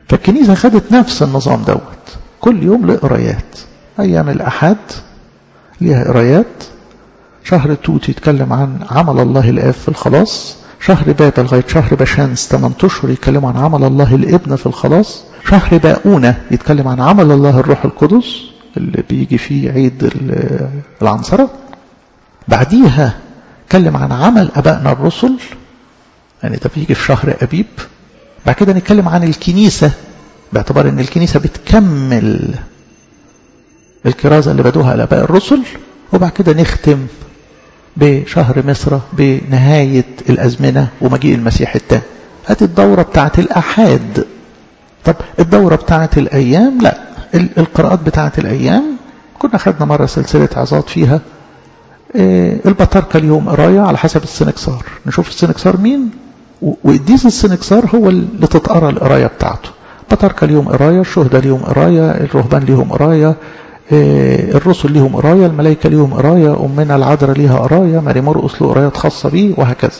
فالكنيسة خدت نفس النظام دوت كل يوم له قرايات أيام الأحد ليها قرايات شهر توت يتكلم عن عمل الله الآب في الخلاص شهر بابا لغاية شهر بشانس 8 أشهر يتكلم عن عمل الله الابن في الخلاص شهر باؤونة يتكلم عن عمل الله الروح القدس اللي بيجي فيه عيد العنصرة بعديها اتكلم عن عمل أبائنا الرسل يعني ده بيجي في شهر أبيب بعد كده نتكلم عن الكنيسة باعتبار ان الكنيسة بتكمل الكرازة اللي بدوها الآباء الرسل وبعد كده نختم بشهر مصر بنهاية الأزمنة ومجيء المسيح التاني هذه الدورة بتاعت الأحاد طب الدورة بتاعت الأيام لا القراءات بتاعت الأيام كنا خدنا مرة سلسلة عظات فيها البطاركة اليوم قراية على حسب السنكسار نشوف السنكسار مين وقديس السنكسار هو اللي تتقرا القراية بتاعته بطاركة اليوم قراية الشهداء اليوم قراية الرهبان ليهم قراية الرسل ليهم قراية الملائكة ليهم قراية أمنا العذراء ليها قراية ماري مرقس له قرايات خاصة بيه وهكذا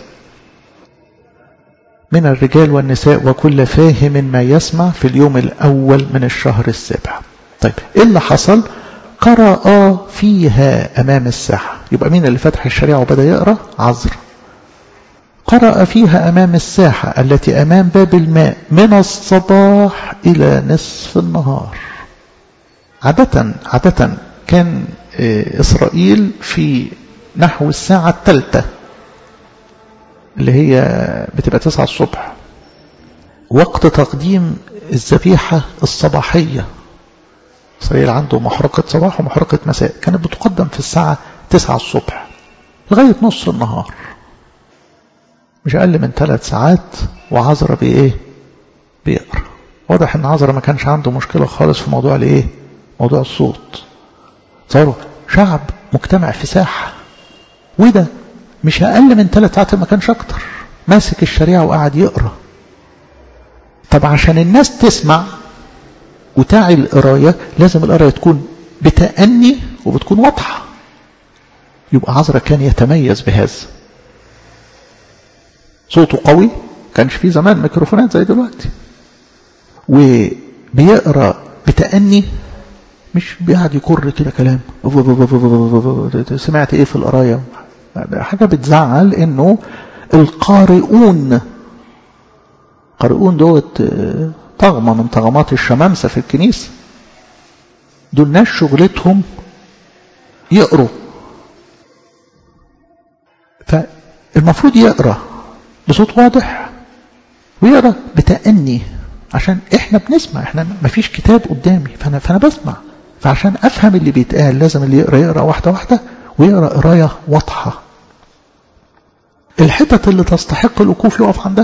من الرجال والنساء وكل فاهم ما يسمع في اليوم الأول من الشهر السابع طيب إيه اللي حصل قرأ فيها أمام الساحة يبقى مين اللي فتح الشريعة وبدأ يقرأ عذر قرأ فيها أمام الساحة التي أمام باب الماء من الصباح إلى نصف النهار عادة عادة كان إسرائيل في نحو الساعة الثالثة اللي هي بتبقى تسعة الصبح وقت تقديم الذبيحة الصباحية إسرائيل عنده محرقة صباح ومحرقة مساء كانت بتقدم في الساعة تسعة الصبح لغاية نص النهار مش أقل من ثلاث ساعات وعذرة بإيه بيقرأ واضح ان عذرة ما كانش عنده مشكلة خالص في موضوع الايه موضوع الصوت صاروا شعب مجتمع في ساحة وده مش أقل من ثلاث ساعات ما كانش أكتر ماسك الشريعة وقاعد يقرأ طب عشان الناس تسمع وتاعي القراية لازم القراية تكون بتأني وبتكون واضحة يبقى عذرة كان يتميز بهذا صوته قوي كانش فيه زمان ميكروفونات زي دلوقتي وبيقرا بتأني مش بيقعد يكر كده كلام سمعت ايه في القرايه حاجه بتزعل انه القارئون قارئون دوت طغمه من طغمات الشمامسه في الكنيسه دول ناس شغلتهم يقروا فالمفروض يقرا بصوت واضح ويقرا بتأني عشان احنا بنسمع احنا مفيش كتاب قدامي فانا فانا بسمع فعشان افهم اللي بيتقال لازم اللي يقرا يقرا واحده واحده ويقرا قرايه واضحه الحتت اللي تستحق الوقوف يقف عندها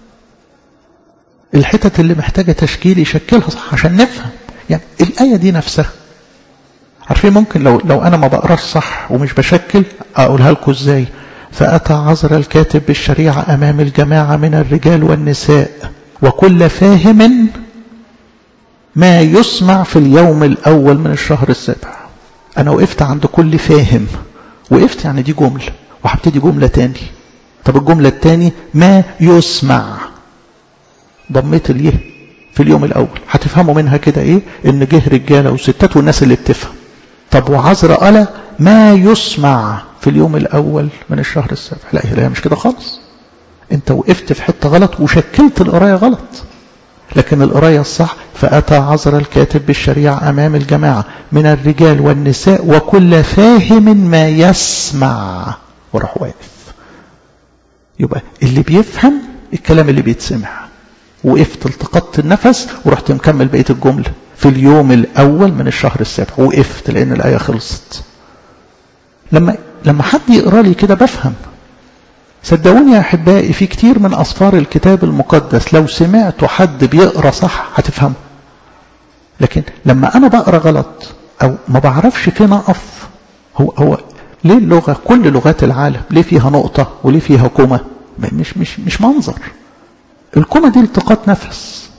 الحتت اللي محتاجه تشكيل يشكلها صح عشان نفهم يعني الايه دي نفسها عارفين ممكن لو لو انا ما بقراش صح ومش بشكل اقولها لكم ازاي فاتى عذر الكاتب بالشريعه امام الجماعه من الرجال والنساء وكل فاهم ما يسمع في اليوم الأول من الشهر السابع أنا وقفت عند كل فاهم وقفت يعني دي جملة وهبتدي جملة تاني طب الجملة التاني ما يسمع ضميت اليه في اليوم الأول هتفهموا منها كده إيه إن جه رجالة وستات والناس اللي بتفهم طب وعذر قال ما يسمع في اليوم الأول من الشهر السابع لا هي مش كده خالص انت وقفت في حتة غلط وشكلت القراية غلط لكن القراية الصح فأتى عذر الكاتب بالشريعة أمام الجماعة من الرجال والنساء وكل فاهم ما يسمع وراح واقف يبقى اللي بيفهم الكلام اللي بيتسمع وقفت التقطت النفس ورحت مكمل بقية الجملة في اليوم الأول من الشهر السابع وقفت لأن الآية خلصت لما لما حد يقرا لي كده بفهم صدقوني يا أحبائي في كتير من أصفار الكتاب المقدس لو سمعتوا حد بيقرأ صح هتفهمه لكن لما أنا بقرأ غلط أو ما بعرفش فين أقف هو, هو ليه اللغة كل لغات العالم ليه فيها نقطة وليه فيها كومة مش, مش, مش منظر الكومة دي التقاط نفس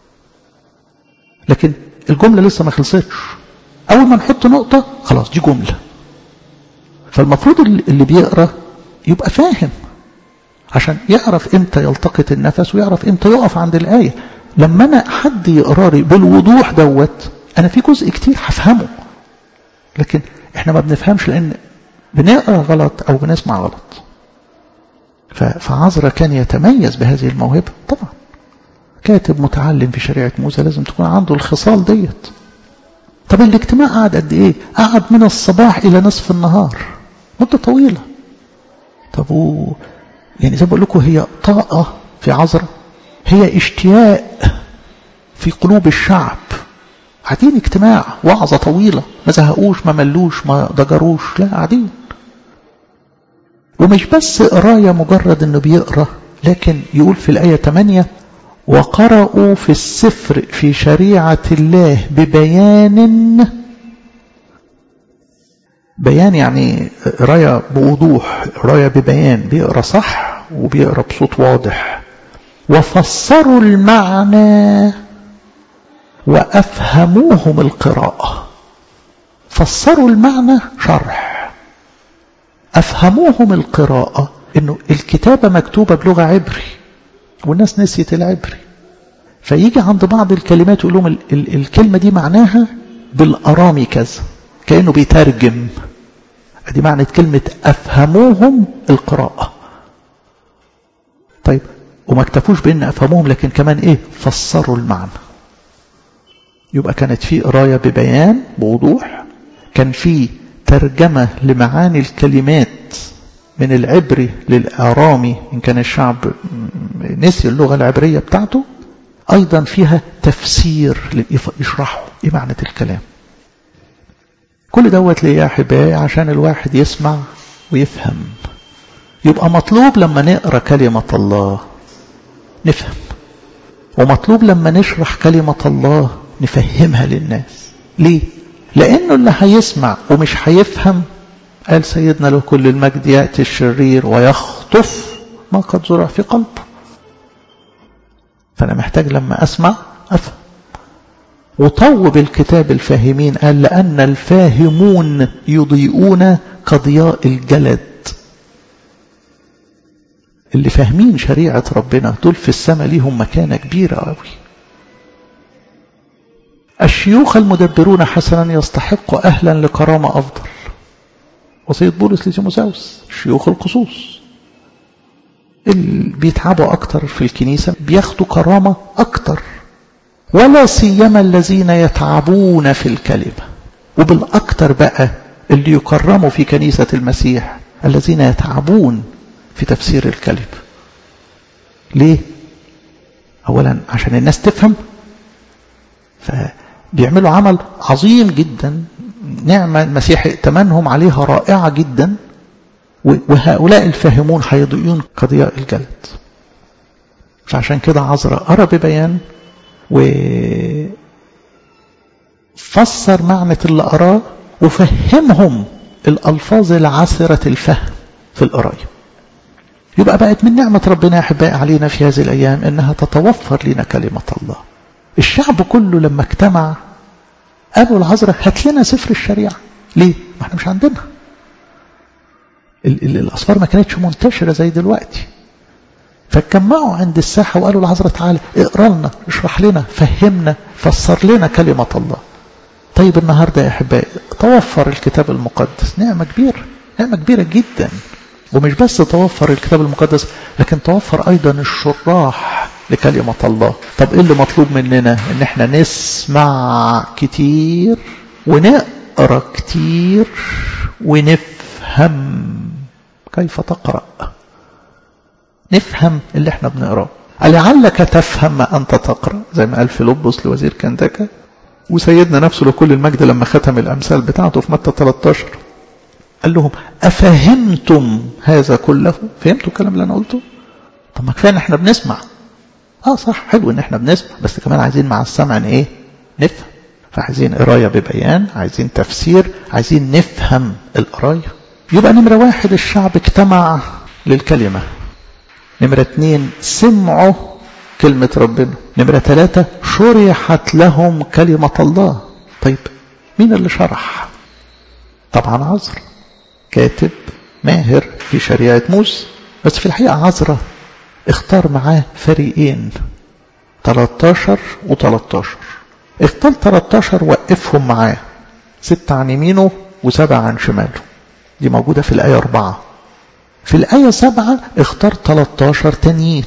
لكن الجملة لسه ما خلصتش أول ما نحط نقطة خلاص دي جملة فالمفروض اللي بيقرأ يبقى فاهم عشان يعرف امتى يلتقط النفس ويعرف امتى يقف عند الآية لما انا حد يقرا لي بالوضوح دوت انا في جزء كتير هفهمه لكن احنا ما بنفهمش لان بنقرا غلط او بنسمع غلط فعذرا كان يتميز بهذه الموهبه طبعا كاتب متعلم في شريعه موسى لازم تكون عنده الخصال ديت طب الاجتماع قعد قد ايه قعد من الصباح الى نصف النهار مده طويله طب و... يعني زي ما بقول لكم هي طاقه في عذرا هي اشتياق في قلوب الشعب قاعدين اجتماع وعظة طويلة ما زهقوش ما ملوش ما ضجروش لا قاعدين ومش بس قراية مجرد انه بيقرا لكن يقول في الآية 8 وقرأوا في السفر في شريعة الله ببيان بيان يعني قراية بوضوح قراية ببيان بيقرا صح وبيقرا بصوت واضح وفسروا المعنى وأفهموهم القراءة فسروا المعنى شرح أفهموهم القراءة إنه الكتابة مكتوبة بلغة عبري والناس نسيت العبري فيجي عند بعض الكلمات يقول لهم ال ال الكلمة دي معناها بالأرامي كذا كأنه بيترجم دي معنى كلمة أفهموهم القراءة طيب وما اكتفوش بأن أفهموهم لكن كمان إيه فسروا المعنى يبقى كانت في قراية ببيان بوضوح كان في ترجمة لمعاني الكلمات من العبري للآرامي إن كان الشعب نسي اللغة العبرية بتاعته أيضا فيها تفسير يشرحه إيه معنى الكلام كل دوت ليه يا أحبائي عشان الواحد يسمع ويفهم يبقى مطلوب لما نقرأ كلمة الله نفهم ومطلوب لما نشرح كلمة الله نفهمها للناس ليه لانه اللي هيسمع ومش هيفهم قال سيدنا له كل المجد ياتي الشرير ويخطف ما قد زرع في قلبه فانا محتاج لما اسمع افهم وطوب الكتاب الفاهمين قال لان الفاهمون يضيئون كضياء الجلد اللي فاهمين شريعه ربنا دول في السماء ليهم مكانه كبيره قوي الشيوخ المدبرون حسنا يستحق أهلا لكرامة أفضل وصية بولس لتيموساوس شيوخ القصوص اللي بيتعبوا أكتر في الكنيسة بياخدوا كرامة أكتر ولا سيما الذين يتعبون في الكلمة وبالأكتر بقى اللي يكرموا في كنيسة المسيح الذين يتعبون في تفسير الكلمة ليه؟ أولا عشان الناس تفهم فبيعملوا عمل عظيم جدا نعمة المسيح ائتمنهم عليها رائعة جدا وهؤلاء الفاهمون هيضيئون قضياء الجلد فعشان كده عذرا قرا ببيان وفسر معنى اللي قراه وفهمهم الألفاظ العسرة الفهم في القراية يبقى بقت من نعمة ربنا يا أحبائي علينا في هذه الأيام إنها تتوفر لنا كلمة الله الشعب كله لما اجتمع قالوا العذراء هات لنا سفر الشريعة ليه؟ ما احنا مش عندنا ال ال الأسفار ما كانتش منتشرة زي دلوقتي فاتجمعوا عند الساحة وقالوا العذراء تعالى اقرا لنا اشرح لنا فهمنا فسر لنا كلمة الله طيب النهاردة يا أحبائي توفر الكتاب المقدس نعمة كبيرة نعمة كبيرة جدا ومش بس توفر الكتاب المقدس لكن توفر أيضا الشراح لكلمة الله طب إيه اللي مطلوب مننا إن احنا نسمع كتير ونقرأ كتير ونفهم كيف تقرأ نفهم اللي احنا بنقراه لعلك تفهم ما أنت تقرأ زي ما قال فيلبس لوزير كندكة وسيدنا نفسه لكل المجد لما ختم الأمثال بتاعته في متى 13 قال لهم أفهمتم هذا كله فهمتوا الكلام اللي أنا قلته طب ما كفاية إن احنا بنسمع اه صح حلو ان احنا بنسمع بس كمان عايزين مع السمع ان ايه نفهم فعايزين قرايه ببيان عايزين تفسير عايزين نفهم القرايه يبقى نمره واحد الشعب اجتمع للكلمه نمره اتنين سمعوا كلمة ربنا نمرة ثلاثة شرحت لهم كلمة الله طيب مين اللي شرح طبعا عذر كاتب ماهر في شريعة موسى بس في الحقيقة عذرة اختار معاه فريقين 13 و13 اختار 13 وقفهم معاه ستة عن يمينه وسبعة عن شماله دي موجودة في الآية 4 في الآية 7 اختار 13 تانيين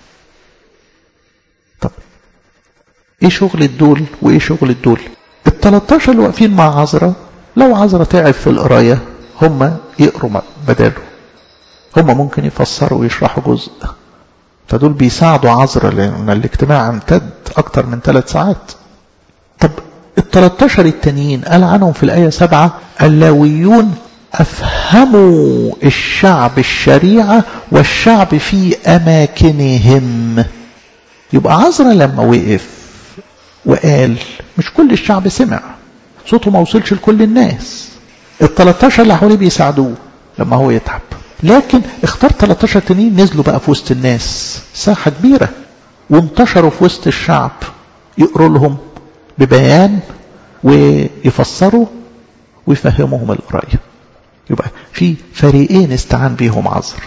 طب ايه شغل الدول وايه شغل الدول ال 13 اللي واقفين مع عذرا لو عذرا تعب في القراية هم يقروا بداله هم ممكن يفسروا ويشرحوا جزء فدول بيساعدوا عذرا لأن الاجتماع امتد أكتر من ثلاث ساعات طب ال 13 التانيين قال عنهم في الآية 7 اللاويون أفهموا الشعب الشريعة والشعب في أماكنهم يبقى عذرا لما وقف وقال مش كل الشعب سمع صوته ما وصلش لكل الناس ال 13 اللي حواليه بيساعدوه لما هو يتعب لكن اختار 13 تانيين نزلوا بقى في وسط الناس ساحة كبيرة وانتشروا في وسط الشعب يقروا لهم ببيان ويفسروا ويفهموهم القراية يبقى في فريقين استعان بيهم عذر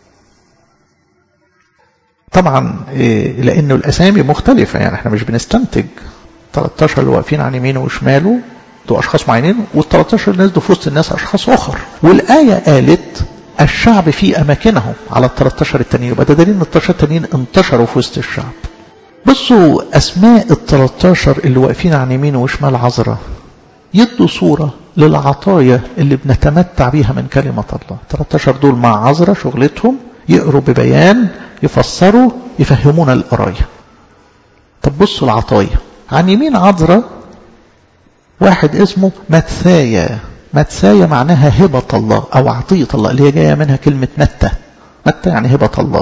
طبعا لانه الاسامي مختلفة يعني احنا مش بنستنتج 13 اللي واقفين عن يمينه وشماله دول اشخاص معينين وال 13 اللي نزلوا في وسط الناس اشخاص اخر والايه قالت الشعب في اماكنهم على ال 13 التانيين يبقى ده دليل ان ال 13 التانيين انتشروا في وسط الشعب بصوا اسماء ال 13 اللي واقفين عن يمين وشمال عذراء يدوا صوره للعطايا اللي بنتمتع بيها من كلمه الله 13 دول مع عذراء شغلتهم يقروا ببيان يفسروا يفهمونا القرايه طب بصوا العطايا عن يمين عذراء واحد اسمه متثايا متثايا معناها هبة الله أو عطية الله اللي هي جاية منها كلمة متى متى يعني هبة الله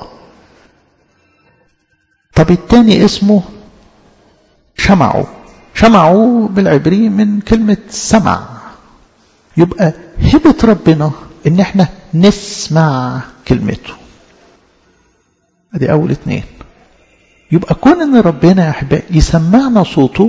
طب التاني اسمه شمعوا شمعوا بالعبري من كلمة سمع يبقى هبة ربنا ان احنا نسمع كلمته ادي اول اتنين يبقى كون ان ربنا يا احبائي يسمعنا صوته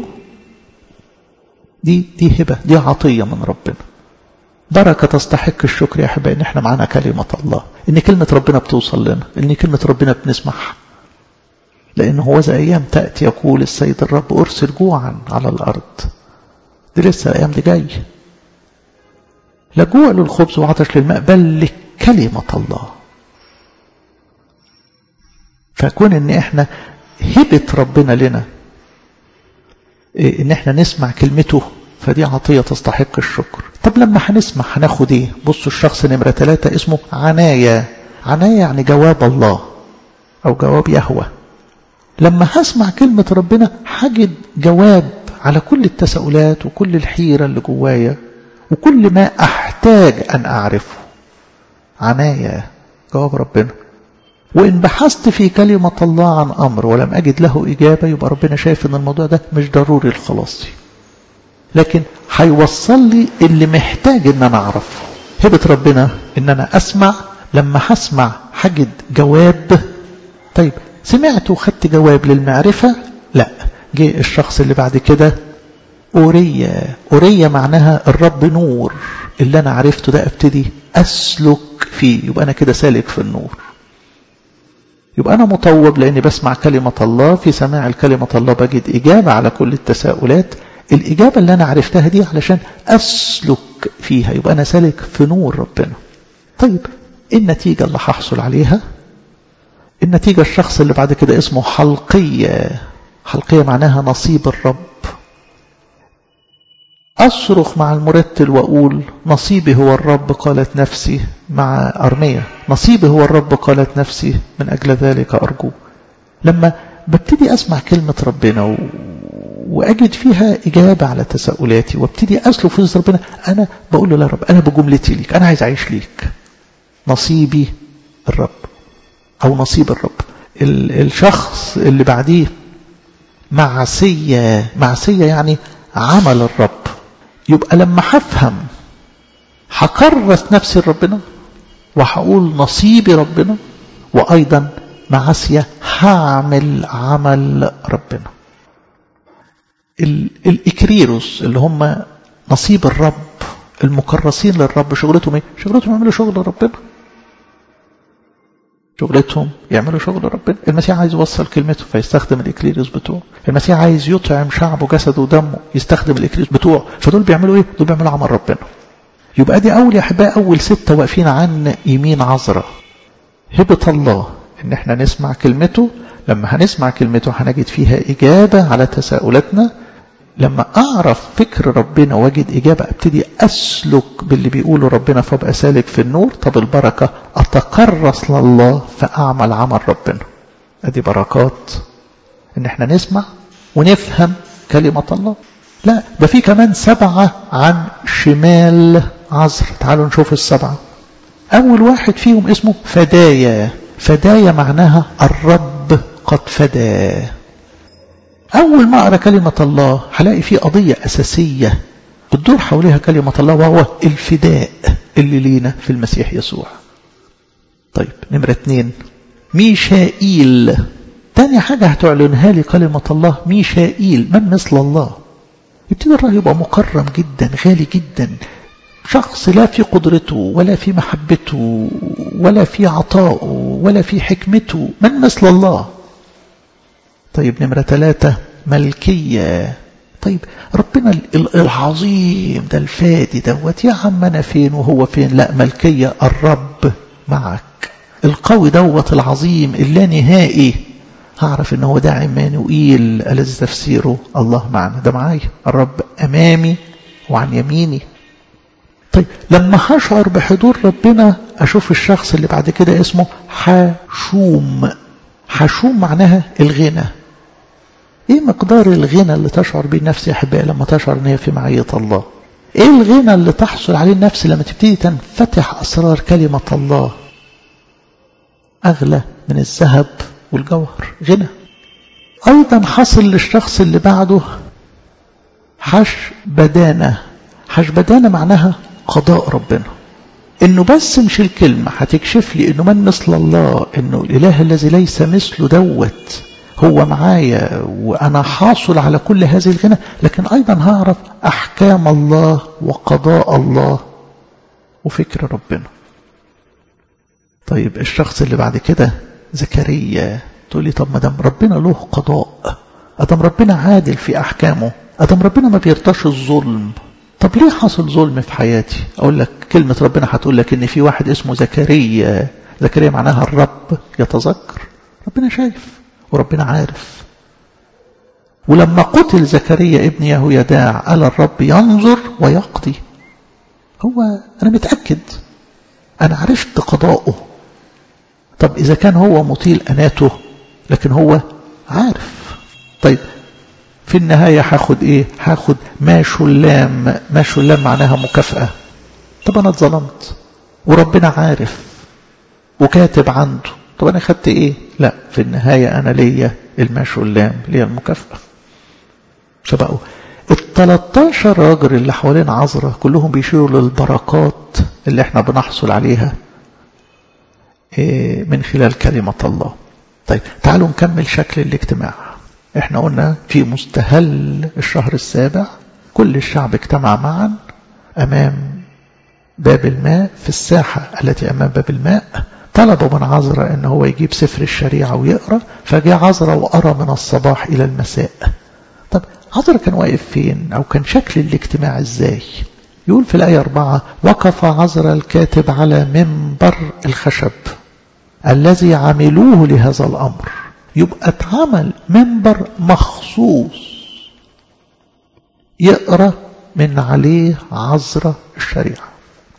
دي دي هبه دي عطيه من ربنا بركه تستحق الشكر يا احبائي ان احنا معانا كلمه الله ان كلمه ربنا بتوصل لنا ان كلمه ربنا بنسمعها لان هو ذا ايام تاتي يقول السيد الرب ارسل جوعا على الارض دي لسه الايام دي جاي لا جوع للخبز وعطش للماء بل لكلمه الله فكون ان احنا هبه ربنا لنا ان احنا نسمع كلمته فدي عطية تستحق الشكر طب لما هنسمع هناخد ايه بصوا الشخص نمرة ثلاثة اسمه عناية عناية يعني جواب الله او جواب يهوى لما هسمع كلمة ربنا هجد جواب على كل التساؤلات وكل الحيرة اللي جوايا وكل ما احتاج ان اعرفه عناية جواب ربنا وإن بحثت في كلمة الله عن أمر ولم أجد له إجابة يبقى ربنا شايف إن الموضوع ده مش ضروري لخلاصي لكن هيوصل لي اللي محتاج إن أنا أعرفه هبة ربنا إن أنا أسمع لما هسمع هجد جواب طيب سمعت وخدت جواب للمعرفة لا جه الشخص اللي بعد كده أورية أورية معناها الرب نور اللي أنا عرفته ده أبتدي أسلك فيه يبقى أنا كده سالك في النور يبقى أنا مطوب لأني بسمع كلمة الله في سماع الكلمة الله بجد إجابة على كل التساؤلات الإجابة اللي أنا عرفتها دي علشان أسلك فيها يبقى أنا سالك في نور ربنا طيب النتيجة اللي هحصل عليها النتيجة الشخص اللي بعد كده اسمه حلقية حلقية معناها نصيب الرب أصرخ مع المرتل وأقول نصيبي هو الرب قالت نفسي مع أرمية نصيبي هو الرب قالت نفسي من أجل ذلك أرجو لما ببتدي أسمع كلمة ربنا و... وأجد فيها إجابة على تساؤلاتي وابتدي أسلك في ربنا أنا بقول له لا رب أنا بجملتي ليك أنا عايز أعيش ليك نصيبي الرب أو نصيب الرب ال... الشخص اللي بعديه معسية معسية يعني عمل الرب يبقى لما هفهم هكرس نفسي لربنا وهقول نصيبي ربنا وأيضا معاسية هعمل عمل ربنا الإكريروس اللي هم نصيب الرب المكرسين للرب شغلتهم ايه؟ شغلتهم يعملوا شغل ربنا شغلتهم يعملوا شغل ربنا المسيح عايز يوصل كلمته فيستخدم الإكليريس بتوعه المسيح عايز يطعم شعبه جسده ودمه يستخدم الإكليريس بتوعه فدول بيعملوا إيه؟ دول بيعملوا عمل ربنا يبقى دي أول يا أحبائي أول ستة واقفين عن يمين عذراء هبة الله إن إحنا نسمع كلمته لما هنسمع كلمته هنجد فيها إجابة على تساؤلاتنا لما أعرف فكر ربنا واجد إجابة أبتدي أسلك باللي بيقوله ربنا فأبقى سالك في النور طب البركة أتكرس لله فأعمل عمل ربنا أدي بركات إن إحنا نسمع ونفهم كلمة الله لا ده في كمان سبعة عن شمال عصر تعالوا نشوف السبعة أول واحد فيهم اسمه فدايا فدايا معناها الرب قد فدى أول ما أقرأ كلمة الله هلاقي في قضية أساسية بتدور حواليها كلمة الله وهو الفداء اللي لينا في المسيح يسوع طيب نمرة اتنين ميشائيل تاني حاجة هتعلنها لي كلمة الله ميشائيل من مثل الله يبتدي الرأي يبقى مكرم جدا غالي جدا شخص لا في قدرته ولا في محبته ولا في عطائه ولا في حكمته من مثل الله طيب نمرة ثلاثة ملكية طيب ربنا العظيم ده الفادي دوت يا عم أنا فين وهو فين لا ملكية الرب معك القوي دوت العظيم اللانهائي هعرف ان هو ده عمانوئيل الذي تفسيره الله معنا ده معايا الرب امامي وعن يميني طيب لما هشعر بحضور ربنا اشوف الشخص اللي بعد كده اسمه حشوم حشوم معناها الغنى ايه مقدار الغنى اللي تشعر به النفس يا احبائي لما تشعر ان هي في معيه الله ايه الغنى اللي تحصل عليه النفس لما تبتدي تنفتح اسرار كلمه الله اغلى من الذهب والجوهر غنى ايضا حصل للشخص اللي بعده حش بدانه حش بدانه معناها قضاء ربنا انه بس مش الكلمه هتكشف لي انه من مثل الله انه الاله الذي ليس مثله دوت هو معايا وأنا حاصل على كل هذه الغنى لكن أيضا هعرف أحكام الله وقضاء الله وفكر ربنا طيب الشخص اللي بعد كده زكريا تقول لي طب ما دام ربنا له قضاء ادم ربنا عادل في احكامه ادم ربنا ما بيرضاش الظلم طب ليه حصل ظلم في حياتي اقول لك كلمه ربنا هتقول لك ان في واحد اسمه زكريا زكريا معناها الرب يتذكر ربنا شايف وربنا عارف ولما قتل زكريا ابن يهويداع قال الرب ينظر ويقضي هو أنا متأكد أنا عرفت قضاؤه طب إذا كان هو مطيل أناته لكن هو عارف طيب في النهاية هاخد إيه هاخد ما شلام ما شلام معناها مكافأة طب أنا اتظلمت وربنا عارف وكاتب عنده طب أنا خدت إيه لا في النهاية أنا ليا الماشولام ليا المكافأة فبقوا ال 13 راجل اللي حوالين عذرة كلهم بيشيروا للبركات اللي احنا بنحصل عليها من خلال كلمة الله طيب تعالوا نكمل شكل الاجتماع احنا قلنا في مستهل الشهر السابع كل الشعب اجتمع معا أمام باب الماء في الساحة التي أمام باب الماء طلبوا من عذرا ان هو يجيب سفر الشريعة ويقرأ فجاء عذرا وقرأ من الصباح إلى المساء طب عذرا كان واقف فين أو كان شكل الاجتماع ازاي يقول في الآية أربعة وقف عذرا الكاتب على منبر الخشب الذي عملوه لهذا الأمر يبقى اتعمل منبر مخصوص يقرأ من عليه عذرا الشريعة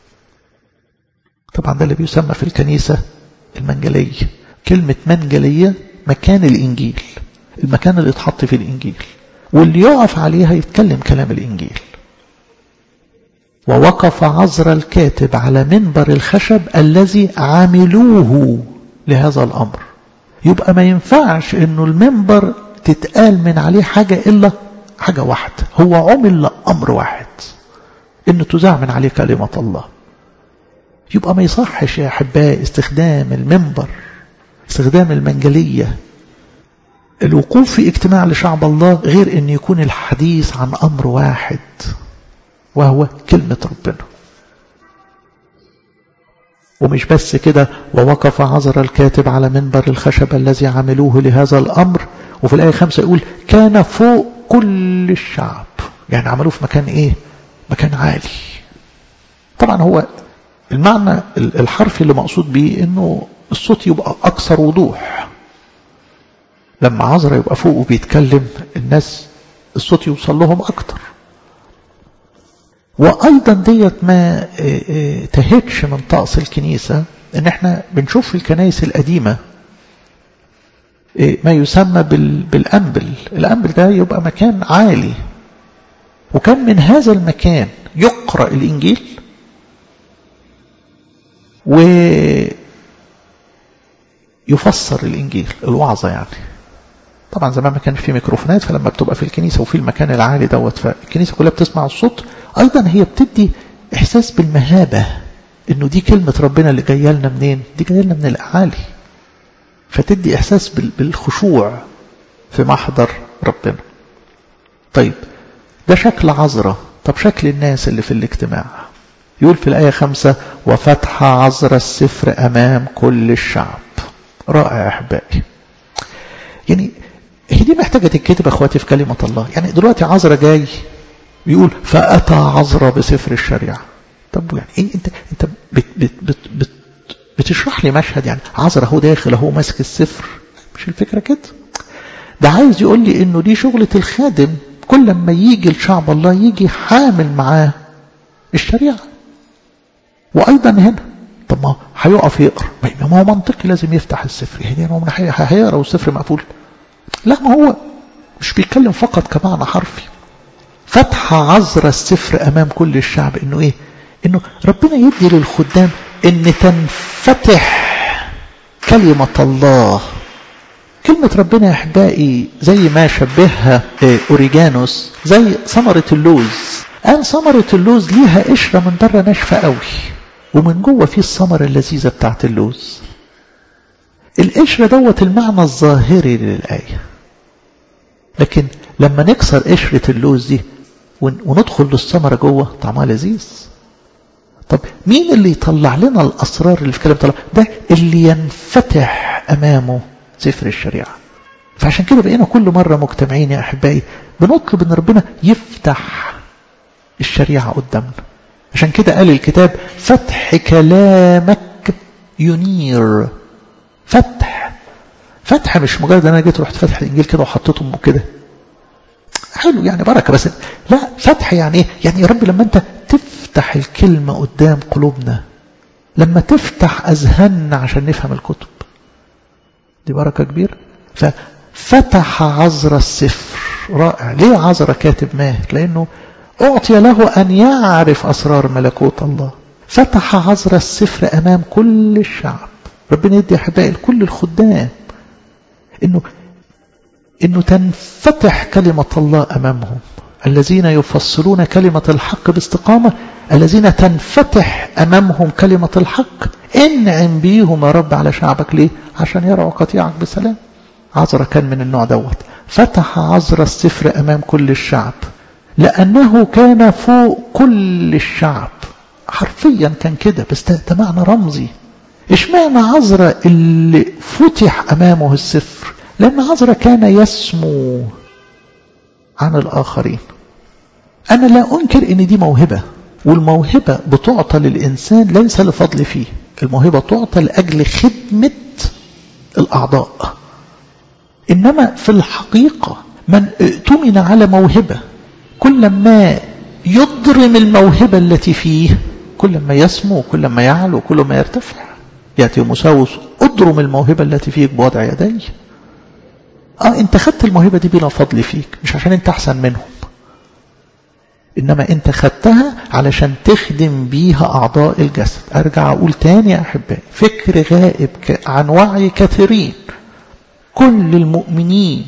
طبعا ده اللي بيسمى في الكنيسة المنجلية كلمة منجلية مكان الإنجيل المكان اللي اتحط فيه الإنجيل واللي يقف عليها يتكلم كلام الإنجيل ووقف عذر الكاتب على منبر الخشب الذي عملوه لهذا الأمر يبقى ما ينفعش انه المنبر تتقال من عليه حاجة إلا حاجة واحدة هو عمل لأمر واحد انه تذاع من عليه كلمة الله يبقى ما يصحش يا أحبائي استخدام المنبر استخدام المنجلية الوقوف في اجتماع لشعب الله غير أن يكون الحديث عن أمر واحد وهو كلمة ربنا ومش بس كده ووقف عذر الكاتب على منبر الخشب الذي عملوه لهذا الأمر وفي الآية خمسة يقول كان فوق كل الشعب يعني عملوه في مكان إيه مكان عالي طبعا هو المعنى الحرفي اللي مقصود به انه الصوت يبقى اكثر وضوح لما عذرا يبقى فوق وبيتكلم الناس الصوت يوصل لهم اكتر وايضا ديت ما تهتش من طقس الكنيسه ان احنا بنشوف في الكنائس القديمه ما يسمى بالانبل الانبل ده يبقى مكان عالي وكان من هذا المكان يقرا الانجيل ويفسر الإنجيل الوعظة يعني طبعا زمان ما كان في ميكروفونات فلما بتبقى في الكنيسة وفي المكان العالي دوت فالكنيسة كلها بتسمع الصوت أيضا هي بتدي إحساس بالمهابة إنه دي كلمة ربنا اللي جاية لنا منين دي جاية لنا من الأعالي فتدي إحساس بالخشوع في محضر ربنا طيب ده شكل عذرة طب شكل الناس اللي في الاجتماع يقول في الآية خمسة وفتح عذر السفر أمام كل الشعب رائع يا أحبائي يعني هي دي محتاجة تتكتب أخواتي في كلمة الله يعني دلوقتي عذرة جاي بيقول فأتى عذرة بسفر الشريعة طب يعني إيه انت انت بت بت بت بت بتشرح لي مشهد يعني عذرة هو داخل اهو ماسك السفر مش الفكرة كده ده عايز يقول لي انه دي شغلة الخادم كل لما يجي الشعب الله يجي حامل معاه الشريعة وأيضا هنا طب ما هيقف يقرا ما هو منطقي لازم يفتح السفر يعني هو هيقرا والسفر مقفول لا ما هو مش بيتكلم فقط كمعنى حرفي فتح عذر السفر أمام كل الشعب إنه إيه إنه ربنا يدي للخدام إن تنفتح كلمة الله كلمة ربنا يا أحبائي زي ما شبهها أوريجانوس زي ثمرة اللوز قال ثمرة اللوز ليها قشرة من بره ناشفة قوي ومن جوه فيه الثمرة اللذيذة بتاعت اللوز القشرة دوت المعنى الظاهري للآية لكن لما نكسر قشرة اللوز دي وندخل للثمرة جوه طعمها لذيذ طب مين اللي يطلع لنا الأسرار اللي في كلام الله ده اللي ينفتح أمامه سفر الشريعة فعشان كده بقينا كل مرة مجتمعين يا أحبائي بنطلب أن ربنا يفتح الشريعة قدامنا عشان كده قال الكتاب فتح كلامك ينير فتح فتح مش مجرد انا جيت رحت فتح الانجيل كده وحطيته كده حلو يعني بركه بس لا فتح يعني ايه يعني يا رب لما انت تفتح الكلمه قدام قلوبنا لما تفتح اذهاننا عشان نفهم الكتب دي بركه كبيره ففتح عذر السفر رائع ليه عذر كاتب ماهر لانه أعطي له أن يعرف أسرار ملكوت الله فتح عذر السفر أمام كل الشعب ربنا يدي أحبائي لكل الخدام إنه إنه تنفتح كلمة الله أمامهم الذين يفصلون كلمة الحق باستقامة الذين تنفتح أمامهم كلمة الحق انعم بيهم يا رب على شعبك ليه عشان يرعوا قطيعك بسلام عذرة كان من النوع دوت فتح عذر السفر أمام كل الشعب لأنه كان فوق كل الشعب حرفيا كان كده بس ده معنى رمزي اشمعنى عذرة اللي فتح أمامه السفر لأن عذرة كان يسمو عن الآخرين أنا لا أنكر أن دي موهبة والموهبة بتعطى للإنسان ليس لفضل فيه الموهبة تعطى لأجل خدمة الأعضاء إنما في الحقيقة من اؤتمن على موهبة كل ما يضرم الموهبة التي فيه كل ما يسمو كل ما يعلو كل ما يرتفع يأتي مساوس اضرم الموهبة التي فيك بوضع يدي اه انت خدت الموهبة دي بلا فضل فيك مش عشان انت احسن منهم انما انت خدتها علشان تخدم بيها اعضاء الجسد ارجع اقول تاني يا احبائي فكر غائب عن وعي كثيرين كل المؤمنين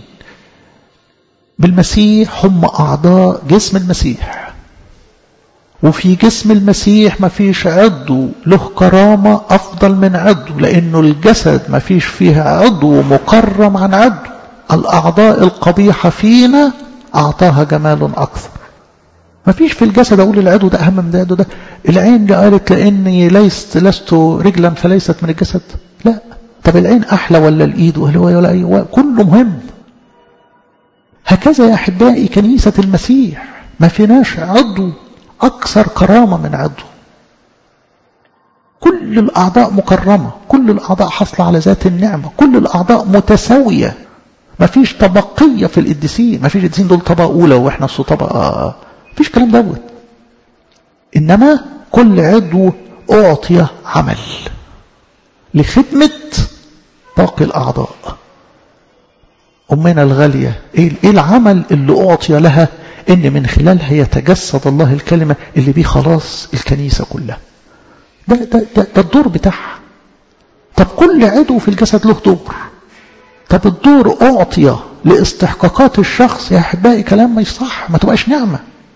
بالمسيح هم أعضاء جسم المسيح وفي جسم المسيح ما فيش عضو له كرامة أفضل من عضو لأنه الجسد ما فيش فيه عضو مكرم عن عضو الأعضاء القبيحة فينا أعطاها جمال أكثر ما فيش في الجسد أقول العضو ده أهم من ده العضو ده العين اللي قالت لأني ليست لست رجلا فليست من الجسد لا طب العين أحلى ولا الإيد ولا ولا أي كله مهم هكذا يا أحبائي كنيسة المسيح ما فيناش عضو أكثر كرامة من عضو كل الأعضاء مكرمة كل الأعضاء حصل على ذات النعمة كل الأعضاء متساوية ما فيش طبقية في القديسين ما فيش القديسين دول طبقة أولى وإحنا أصل طبقة فيش كلام دوت إنما كل عضو أعطي عمل لخدمة باقي الأعضاء أمنا الغالية إيه العمل اللي أعطي لها إن من خلالها يتجسد الله الكلمة اللي بيه خلاص الكنيسة كلها ده, ده, ده, ده الدور بتاعها طب كل عضو في الجسد له دور طب الدور أعطي لاستحقاقات الشخص يا أحبائي كلام ما يصح ما تبقاش نعمة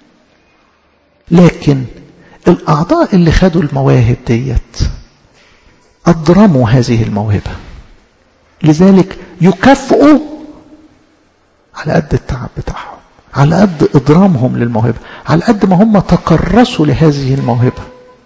لكن الأعضاء اللي خدوا المواهب ديت أضرموا هذه الموهبة لذلك يكافئوا على قد التعب بتاعهم على قد إضرامهم للموهبة على قد ما هم تكرسوا لهذه الموهبة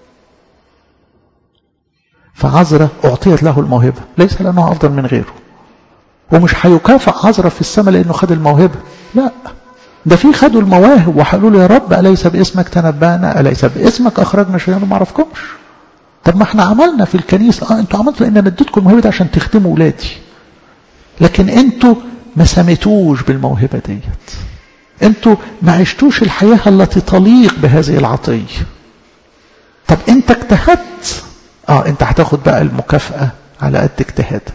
فعزرة أعطيت له الموهبة ليس لأنه أفضل من غيره ومش هيكافئ عزرة في السماء لأنه خد الموهبة لا ده في خدوا المواهب وقالوا له يا رب أليس باسمك تنبأنا أليس باسمك أخرجنا شيئا ما عرفكمش طب ما احنا عملنا في الكنيسة اه انتوا عملتوا لان انا اديتكم الموهبة دي عشان تخدموا ولادي لكن انتوا ما سميتوش بالموهبة ديت انتوا ما عشتوش الحياة التي تليق بهذه العطية طب انت اجتهدت اه انت هتاخد بقى المكافأة على قد اجتهادك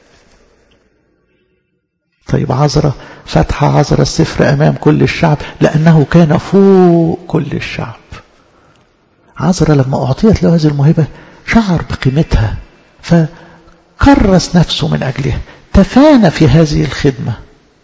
طيب عذرة فتح عذرة السفر أمام كل الشعب لأنه كان فوق كل الشعب عذرة لما أعطيت له هذه الموهبة شعر بقيمتها فكرس نفسه من أجلها تفانى في هذه الخدمة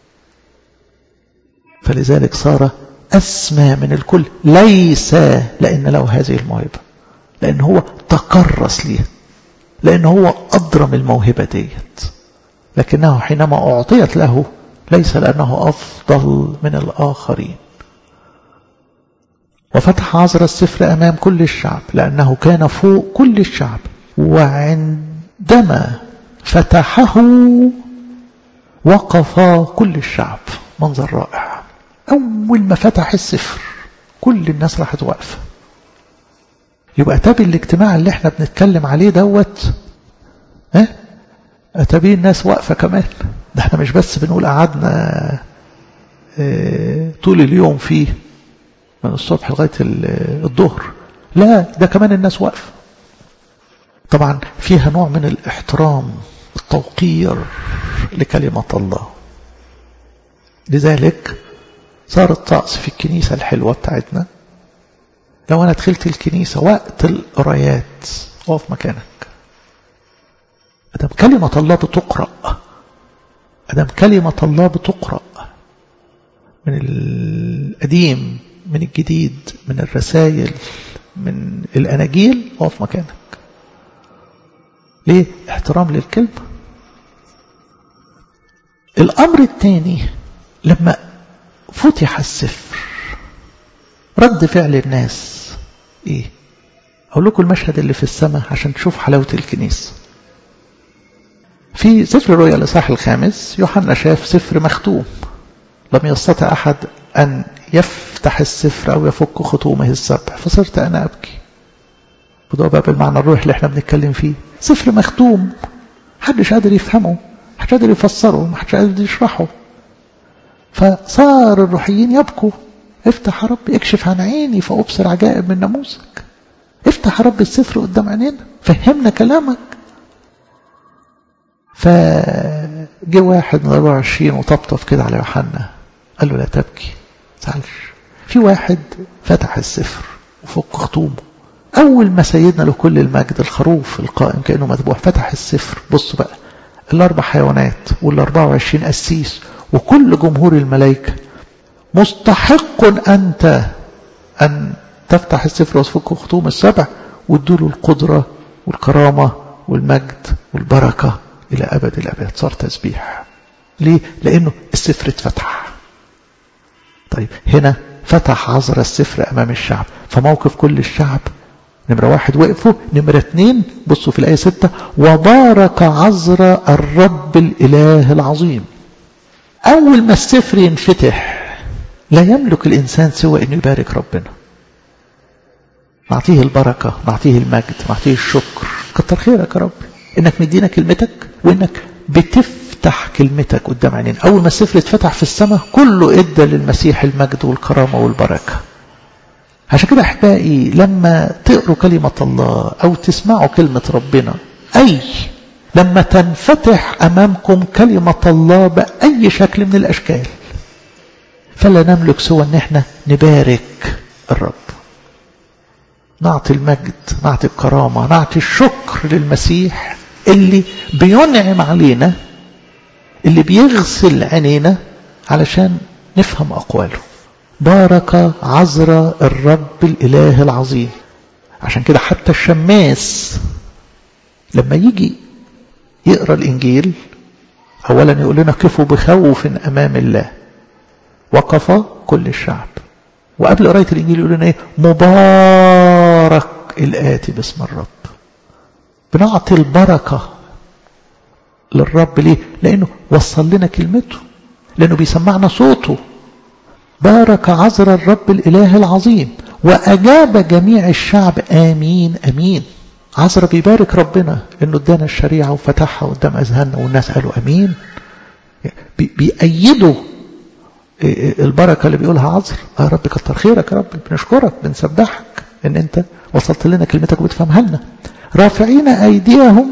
فلذلك صار أسمى من الكل ليس لأن له هذه الموهبة لأن هو تكرس ليها لأن هو أضرم الموهبة ديت لكنه حينما أعطيت له ليس لأنه أفضل من الآخرين وفتح عذر السفر أمام كل الشعب لأنه كان فوق كل الشعب وعندما فتحه وقف كل الشعب منظر رائع أول ما فتح السفر كل الناس راحت واقفة يبقى تابي الاجتماع اللي احنا بنتكلم عليه دوت ها أتابي الناس واقفة كمان ده احنا مش بس بنقول قعدنا اه طول اليوم فيه من الصبح لغاية الظهر لا ده كمان الناس واقفة طبعا فيها نوع من الاحترام التوقير لكلمة الله لذلك صار الطقس في الكنيسة الحلوة بتاعتنا لو أنا دخلت الكنيسة وقت القرايات اقف مكانك أدام كلمة الله بتقرأ أدام كلمة الله بتقرأ من القديم من الجديد من الرسائل من الأناجيل اقف مكانك ليه احترام للكلمة الأمر الثاني لما فتح السفر رد فعل الناس ايه اقول لكم المشهد اللي في السماء عشان تشوف حلاوة الكنيسة في سفر الرؤيا الإصحاح الخامس يوحنا شاف سفر مختوم لم يستطع أحد أن يفتح السفر أو يفك ختومه السبع فصرت أنا أبكي وده بقى بالمعنى الروح اللي احنا بنتكلم فيه سفر مختوم محدش قادر يفهمه محدش قادر يفسره محدش قادر يشرحه فصار الروحيين يبكوا افتح يا رب اكشف عن عيني فأبصر عجائب من ناموسك افتح يا رب السفر قدام عينينا فهمنا كلامك فجه واحد من 24 وطبطب كده على يوحنا قال له لا تبكي تعالش في واحد فتح السفر وفك خطومه أول ما سيدنا له كل المجد الخروف القائم كأنه مذبوح فتح السفر بصوا بقى الأربع حيوانات والأربع وعشرين أسيس وكل جمهور الملائكة مستحق أنت أن تفتح السفر وتفك خطوم السبع وادوله القدرة والكرامة والمجد والبركة إلى أبد الأبد صار تسبيح ليه؟ لأنه السفر اتفتح طيب هنا فتح عذرا السفر أمام الشعب فموقف كل الشعب نمرة واحد وقفوا نمرة اتنين بصوا في الآية ستة وبارك عذرا الرب الإله العظيم أول ما السفر ينفتح لا يملك الإنسان سوى أن يبارك ربنا نعطيه البركة نعطيه المجد نعطيه الشكر كتر خيرك يا رب إنك مدينا كلمتك وإنك بتفتح كلمتك قدام عينين أول ما السفر اتفتح في السماء كله إدى للمسيح المجد والكرامة والبركة عشان كده أحبائي لما تقروا كلمة الله أو تسمعوا كلمة ربنا أي لما تنفتح أمامكم كلمة الله بأي شكل من الأشكال فلا نملك سوى أن احنا نبارك الرب نعطي المجد نعطي الكرامة نعطي الشكر للمسيح اللي بينعم علينا اللي بيغسل عينينا علشان نفهم أقواله بارك عذر الرب الإله العظيم عشان كده حتى الشماس لما يجي يقرأ الإنجيل أولا يقول لنا كفوا بخوف أمام الله وقف كل الشعب وقبل قراية الإنجيل يقول لنا إيه مبارك الآتي باسم الرب بنعطي البركة للرب ليه لأنه وصل لنا كلمته لأنه بيسمعنا صوته بارك عذر الرب الإله العظيم وأجاب جميع الشعب آمين أمين عذر بيبارك ربنا إنه ادانا الشريعة وفتحها قدام أذهاننا والناس قالوا أمين بيأيدوا البركة اللي بيقولها عذر يا رب كتر خيرك يا رب بنشكرك بنسبحك إن أنت وصلت لنا كلمتك وبتفهمها لنا رافعين أيديهم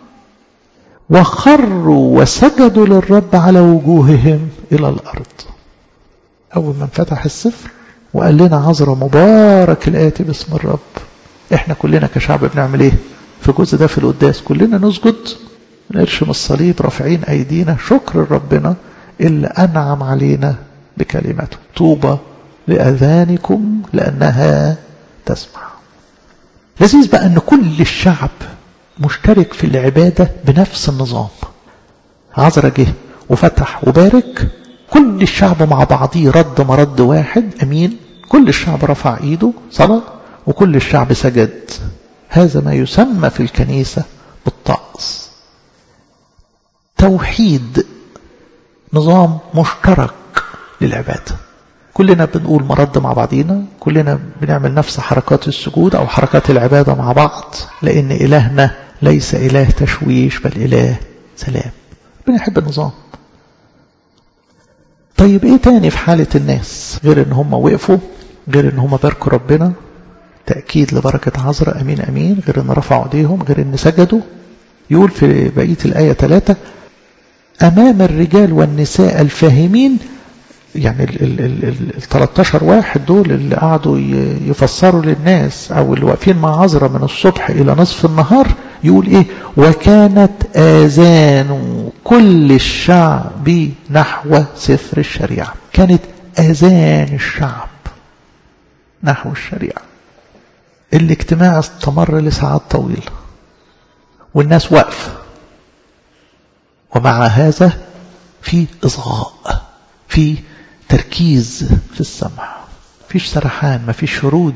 وخروا وسجدوا للرب على وجوههم إلى الأرض أول ما انفتح السفر وقال لنا عذرا مبارك الآتي باسم الرب احنا كلنا كشعب بنعمل ايه في الجزء ده في القداس كلنا نسجد نرشم الصليب رافعين ايدينا شكر ربنا اللي انعم علينا بكلمته طوبى لاذانكم لانها تسمع لذيذ بقى ان كل الشعب مشترك في العبادة بنفس النظام عذرا جه وفتح وبارك كل الشعب مع بعضيه رد مرد واحد أمين كل الشعب رفع إيده صلاة وكل الشعب سجد هذا ما يسمى في الكنيسة بالطقس توحيد نظام مشترك للعبادة كلنا بنقول مرد مع بعضينا كلنا بنعمل نفس حركات السجود أو حركات العبادة مع بعض لأن إلهنا ليس إله تشويش بل إله سلام بنحب النظام طيب ايه تاني في حالة الناس غير ان هم وقفوا غير ان هم باركوا ربنا تأكيد لبركة عذراء أمين أمين غير ان رفعوا ايديهم غير ان سجدوا يقول في بقية الآية ثلاثة أمام الرجال والنساء الفاهمين يعني ال 13 واحد دول اللي قعدوا يفسروا للناس أو اللي واقفين مع عذراء من الصبح إلى نصف النهار يقول إيه وكانت آذان كل الشعب نحو سفر الشريعة كانت آذان الشعب نحو الشريعة الاجتماع استمر لساعات طويلة والناس واقفة ومع هذا في إصغاء في تركيز في السمع فيش سرحان ما فيش شرود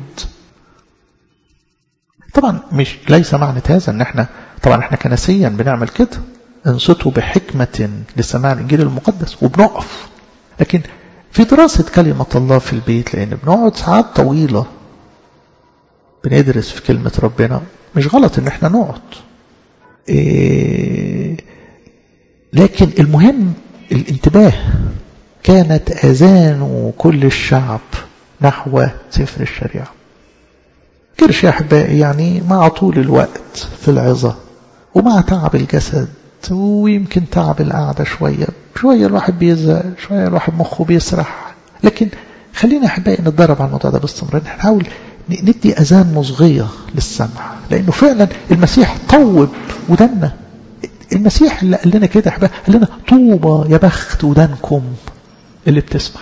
طبعا مش ليس معنى هذا ان احنا طبعا احنا كنسيا بنعمل كده انصتوا بحكمة لسماع الانجيل المقدس وبنقف لكن في دراسة كلمة الله في البيت لان بنقعد ساعات طويلة بندرس في كلمة ربنا مش غلط ان احنا نقعد إيه لكن المهم الانتباه كانت أذان كل الشعب نحو سفر الشريعة كرش يا أحبائي يعني مع طول الوقت في العظة ومع تعب الجسد ويمكن تعب القعدة شوية شوية الواحد بيزهق شوية الواحد مخه بيسرح لكن خلينا أحبائي نتدرب على الموضوع ده باستمرار نحاول ندي أذان مصغية للسمع لأنه فعلا المسيح طوب ودنا المسيح اللي قال لنا كده قال لنا طوبى يا بخت ودانكم اللي بتسمع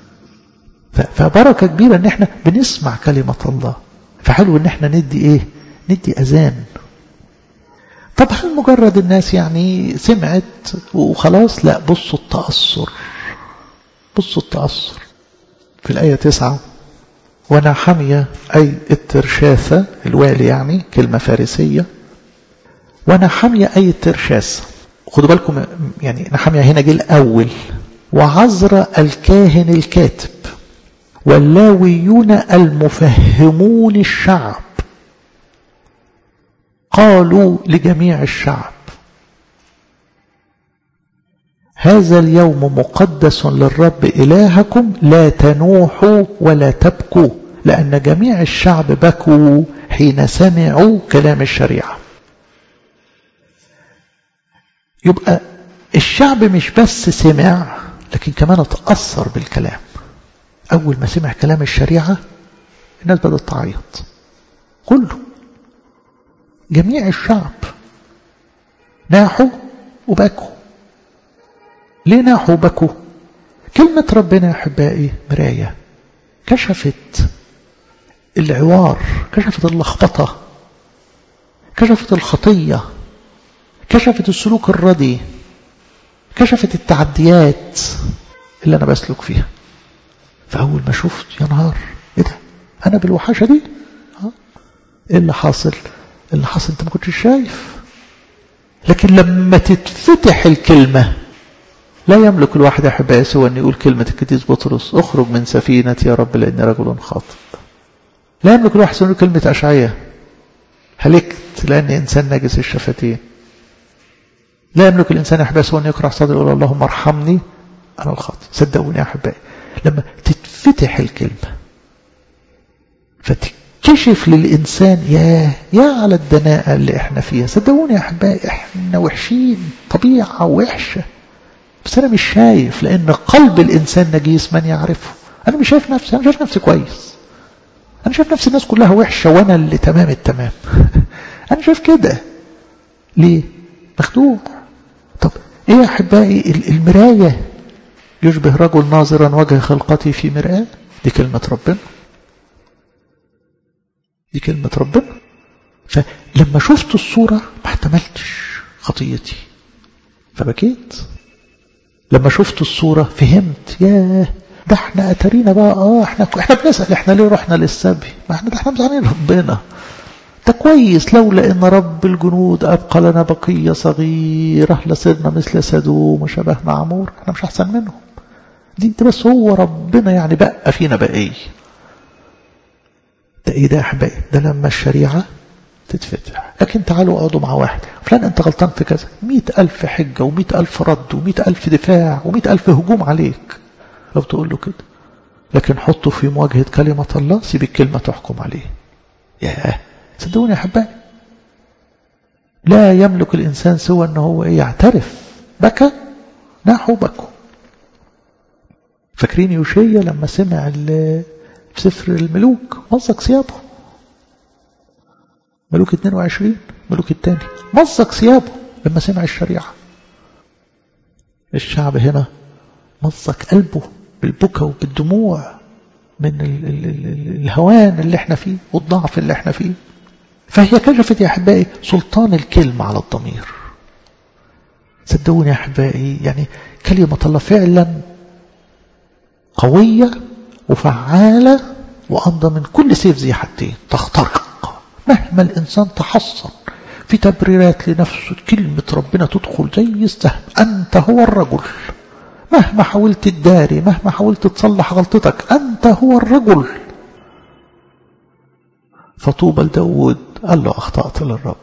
فبركة كبيرة ان احنا بنسمع كلمة الله فحلو ان احنا ندي ايه ندي اذان طب هل مجرد الناس يعني سمعت وخلاص لا بصوا التأثر بصوا التأثر في الآية تسعة ونحمية أي الترشاثة الوالي يعني كلمة فارسية ونحمية أي الترشاثة خدوا بالكم يعني نحمية هنا جه الأول وعزر الكاهن الكاتب واللاويون المفهمون الشعب قالوا لجميع الشعب هذا اليوم مقدس للرب إلهكم لا تنوحوا ولا تبكوا لأن جميع الشعب بكوا حين سمعوا كلام الشريعة يبقى الشعب مش بس سمع لكن كمان اتأثر بالكلام أول ما سمع كلام الشريعة الناس بدأت تعيط كله جميع الشعب ناحوا وبكوا ليه ناحوا وبكوا كلمة ربنا يا أحبائي مراية كشفت العوار كشفت اللخبطة كشفت الخطية كشفت السلوك الردي كشفت التعديات اللي أنا بسلك فيها فأول ما شفت يا نهار إيه ده أنا بالوحشة دي إيه اللي حاصل اللي حاصل أنت ما كنتش شايف لكن لما تتفتح الكلمة لا يملك الواحد أحبائي سوى أن يقول كلمة القديس بطرس اخرج من سفينتي يا رب لأني رجل خاطئ لا يملك الواحد سوى كلمة أشعية هلكت لأني إنسان نجس الشفتين لا يملك الإنسان أحبائي سوى أن يقرأ صدر يقول اللهم ارحمني أنا الخاطئ صدقوني يا أحبائي لما تتفتح الكلمة فتكشف للإنسان يا يا على الدناءة اللي احنا فيها صدقوني يا أحبائي احنا وحشين طبيعة وحشة بس أنا مش شايف لأن قلب الإنسان نجيس من يعرفه أنا مش شايف نفسي أنا شايف نفسي كويس أنا شايف نفسي الناس كلها وحشة وأنا اللي تمام التمام أنا شايف كده ليه مخدوع طب إيه يا أحبائي المراية يشبه رجل ناظرا وجه خلقتي في مرآة دي كلمة ربنا دي كلمة ربنا فلما شفت الصورة ما احتملتش خطيتي فبكيت لما شفت الصورة فهمت ياه ده احنا اترينا بقى اه احنا احنا بنسأل احنا ليه رحنا للسبي ما احنا ده احنا مزعلين ربنا ده كويس لولا ان رب الجنود ابقى لنا بقية صغيرة لصرنا مثل سدوم وشبهنا عمور احنا مش احسن منهم دي انت بس هو ربنا يعني بقى فينا بقية ده ايه ده يا احبائي ده لما الشريعة تتفتح لكن تعالوا اقعدوا مع واحد فلان انت غلطان في كذا مئة ألف حجة ومئة ألف رد ومئة ألف دفاع ومئة ألف هجوم عليك لو تقول له كده لكن حطه في مواجهة كلمة الله سيب الكلمة تحكم عليه ياه صدقوني يا حبايبي لا يملك الإنسان سوى أنه هو يعترف بكى ناحوا بكوا فاكرين يوشيا لما سمع في سفر الملوك مزق ثيابه ملوك 22 ملوك الثاني مزق ثيابه لما سمع الشريعة الشعب هنا مزق قلبه بالبكا وبالدموع من ال ال ال الهوان اللي احنا فيه والضعف اللي احنا فيه فهي كشفت يا أحبائي سلطان الكلمة على الضمير صدقوني يا أحبائي يعني كلمة الله فعلا قوية وفعالة وأمضى من كل سيف ذي حدين تخترق مهما الإنسان تحصن في تبريرات لنفسه كلمة ربنا تدخل زي السهم أنت هو الرجل مهما حاولت تداري مهما حاولت تصلح غلطتك أنت هو الرجل فطوبى لداود قال له أخطأت للرب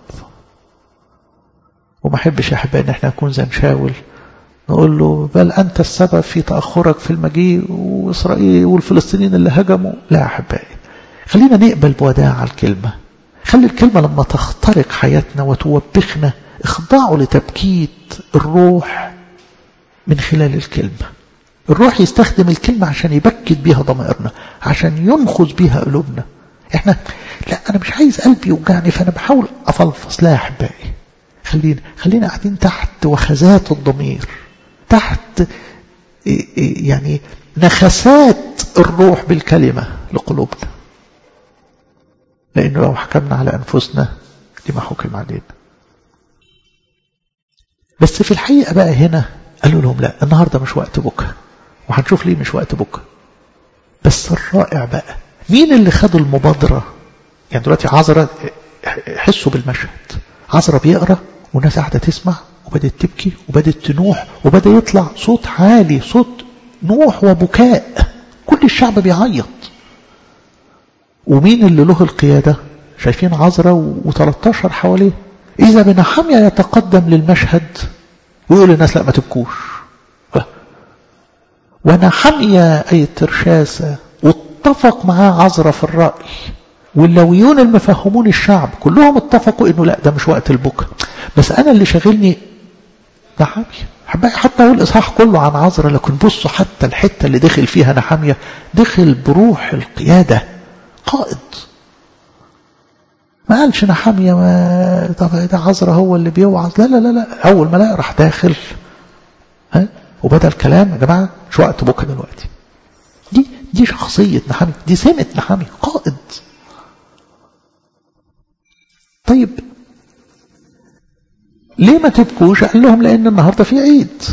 وما أحبش يا أحبائي إن احنا نكون زي مشاول نقول له بل أنت السبب في تأخرك في المجيء وإسرائيل والفلسطينيين اللي هجموا لا يا أحبائي خلينا نقبل بوداع الكلمة خلي الكلمة لما تخترق حياتنا وتوبخنا اخضعوا لتبكيت الروح من خلال الكلمة الروح يستخدم الكلمة عشان يبكت بيها ضمائرنا عشان ينخذ بيها قلوبنا احنا لا انا مش عايز قلبي يوجعني فانا بحاول افلفص لا يا احبائي خلينا خلينا قاعدين تحت وخزات الضمير تحت يعني نخسات الروح بالكلمة لقلوبنا لأنه لو حكمنا على أنفسنا لما حكم علينا بس في الحقيقة بقى هنا قالوا لهم لا النهاردة مش وقت بكى وهنشوف ليه مش وقت بكى بس الرائع بقى مين اللي خد المبادرة يعني دلوقتي عذرة حسوا بالمشهد عذرة بيقرأ والناس قاعدة تسمع وبدأت تبكي وبدأت تنوح وبدأ يطلع صوت عالي صوت نوح وبكاء كل الشعب بيعيط ومين اللي له القيادة شايفين عذرة و13 حواليه إذا بنحمية يتقدم للمشهد ويقول للناس لا ما تبكوش ونحمية أي الترشاسة واتفق معاه عذرة في الرأي واللويون المفهمون الشعب كلهم اتفقوا انه لا ده مش وقت البكاء بس انا اللي شاغلني نحمية حتى هو الاصحاح كله عن عذرة لكن بصوا حتى الحتة اللي دخل فيها نحمية دخل بروح القيادة قائد ما قالش نحمية ما طب ده عذرة هو اللي بيوعظ لا لا لا لا اول ما لا راح داخل ها وبدا الكلام يا جماعه مش وقت بكره دلوقتي دي دي شخصيه نحمية دي سمه نحمية قائد طيب ليه ما تبكوش قال لهم لان النهارده في عيد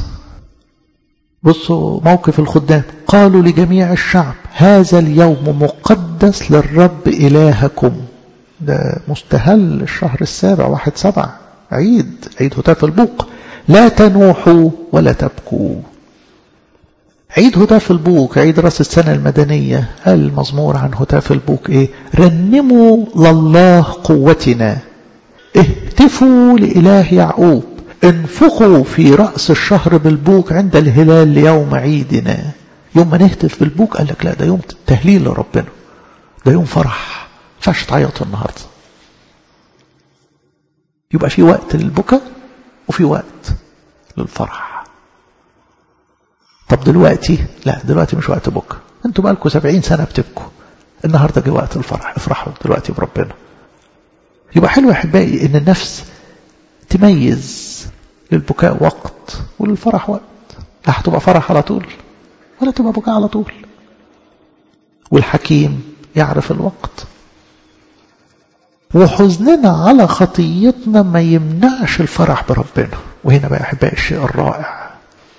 بصوا موقف الخدام قالوا لجميع الشعب هذا اليوم مقدس للرب إلهكم ده مستهل الشهر السابع واحد سبع عيد عيد هتاف البوق لا تنوحوا ولا تبكوا عيد هتاف البوق عيد راس السنة المدنية قال المزمور عن هتاف البوق ايه رنموا لله قوتنا اهتفوا لإله يعقوب انفخوا في رأس الشهر بالبوق عند الهلال ليوم عيدنا يوم ما نهتف بالبوق قال لك لا ده يوم تهليل لربنا ده يوم فرح فاش تعيط النهارده يبقى في وقت للبكاء وفي وقت للفرح طب دلوقتي لا دلوقتي مش وقت بكاء انتوا بقالكم سبعين سنة بتبكوا النهاردة جه وقت الفرح افرحوا دلوقتي بربنا يبقى حلو يا احبائي ان النفس تميز للبكاء وقت وللفرح وقت لا هتبقى فرح على طول ولا تبقى بكاء على طول والحكيم يعرف الوقت وحزننا على خطيتنا ما يمنعش الفرح بربنا وهنا بقى احبائي الشيء الرائع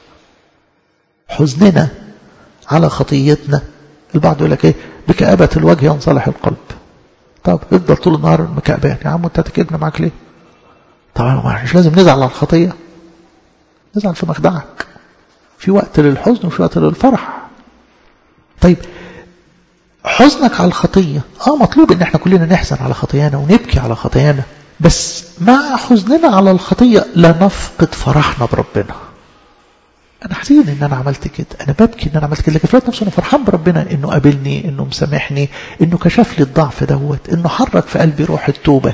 حزننا على خطيتنا البعض يقول لك ايه بكآبة الوجه ينصلح القلب طب افضل طول النهار مكأبان يا عم انت هتكلمنا معاك ليه طبعا مش لازم نزعل على الخطية نزعل في مخدعك في وقت للحزن وفي وقت للفرح طيب حزنك على الخطية اه مطلوب ان احنا كلنا نحزن على خطايانا ونبكي على خطايانا بس مع حزننا على الخطية لا نفقد فرحنا بربنا انا حزين ان انا عملت كده انا ببكي ان انا عملت كده لكن في نفسه انا فرحان بربنا انه قابلني انه مسامحني انه كشف لي الضعف دوت انه حرك في قلبي روح التوبه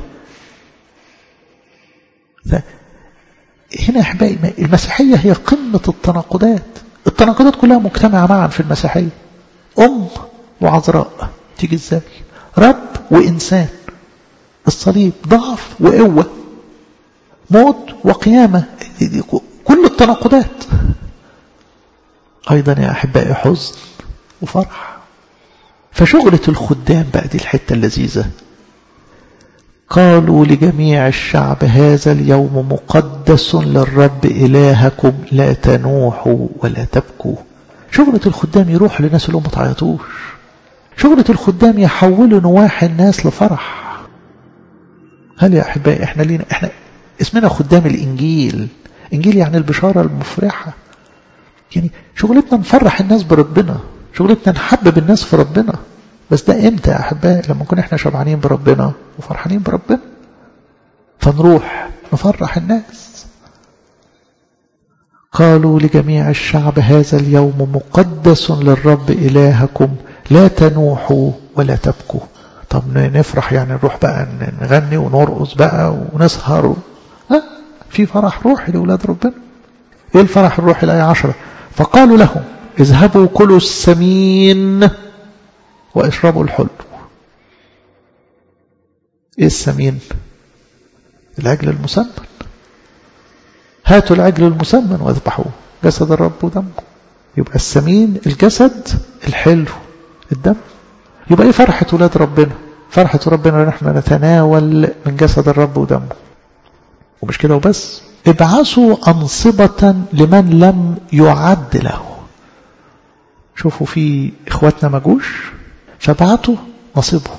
هنا يا احبائي المسيحيه هي قمه التناقضات التناقضات كلها مجتمعه معا في المسيحيه ام وعذراء تيجي ازاي رب وانسان الصليب ضعف وقوه موت وقيامه كل التناقضات أيضا يا أحبائي حزن وفرح فشغلة الخدام بقى دي الحتة اللذيذة قالوا لجميع الشعب هذا اليوم مقدس للرب إلهكم لا تنوحوا ولا تبكوا شغلة الخدام يروح للناس اللي هم تعيطوش شغلة الخدام يحولوا نواح الناس لفرح هل يا أحبائي احنا لينا احنا اسمنا خدام الإنجيل إنجيل يعني البشارة المفرحة يعني شغلتنا نفرح الناس بربنا شغلتنا نحبب الناس في ربنا بس ده امتى يا احبائي لما نكون احنا شبعانين بربنا وفرحانين بربنا فنروح نفرح الناس قالوا لجميع الشعب هذا اليوم مقدس للرب إلهكم لا تنوحوا ولا تبكوا طب نفرح يعني نروح بقى نغني ونرقص بقى ونسهر و... ها في فرح روحي لأولاد ربنا ايه الفرح الروحي الآية عشرة فقالوا لهم اذهبوا كلوا السمين واشربوا الحلو ايه السمين العجل المسمن هاتوا العجل المسمن واذبحوه جسد الرب ودمه يبقى السمين الجسد الحلو الدم يبقى ايه فرحة ولاد ربنا فرحة ربنا ان احنا نتناول من جسد الرب ودمه ومش كده وبس ابعثوا أنصبة لمن لم يعد له شوفوا في إخواتنا ما جوش فبعتوا نصيبهم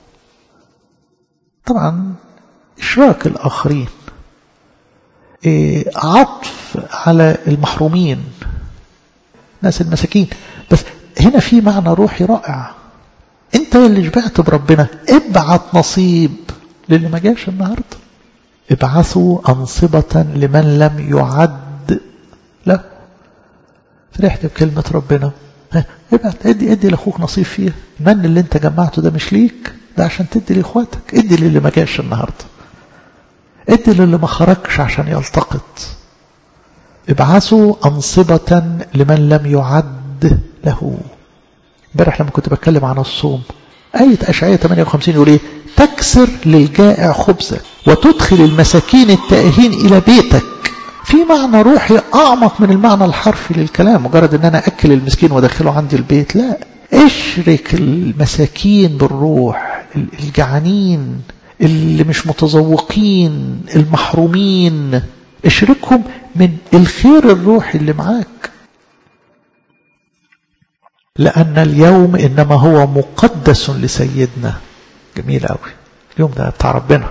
طبعا إشراك الآخرين إيه عطف على المحرومين ناس المساكين بس هنا في معنى روحي رائع انت اللي شبعت بربنا ابعت نصيب للي ما جاش النهارده ابعثوا أنصبة لمن لم يعد له فرحت بكلمة ربنا ابعت ادي ادي لاخوك نصيب فيها المن اللي انت جمعته ده مش ليك ده عشان تدي لاخواتك ادي للي ما جاش النهارده ادي للي ما خرجش عشان يلتقط ابعثوا أنصبة لمن لم يعد له امبارح لما كنت بتكلم عن الصوم آية أشعية 58 يقول إيه تكسر للجائع خبزك وتدخل المساكين التائهين إلى بيتك في معنى روحي أعمق من المعنى الحرفي للكلام مجرد أن أنا أكل المسكين وأدخله عندي البيت لا اشرك المساكين بالروح الجعانين اللي مش متذوقين المحرومين اشركهم من الخير الروحي اللي معاك لأن اليوم إنما هو مقدس لسيدنا جميل قوي اليوم ده بتاع ربنا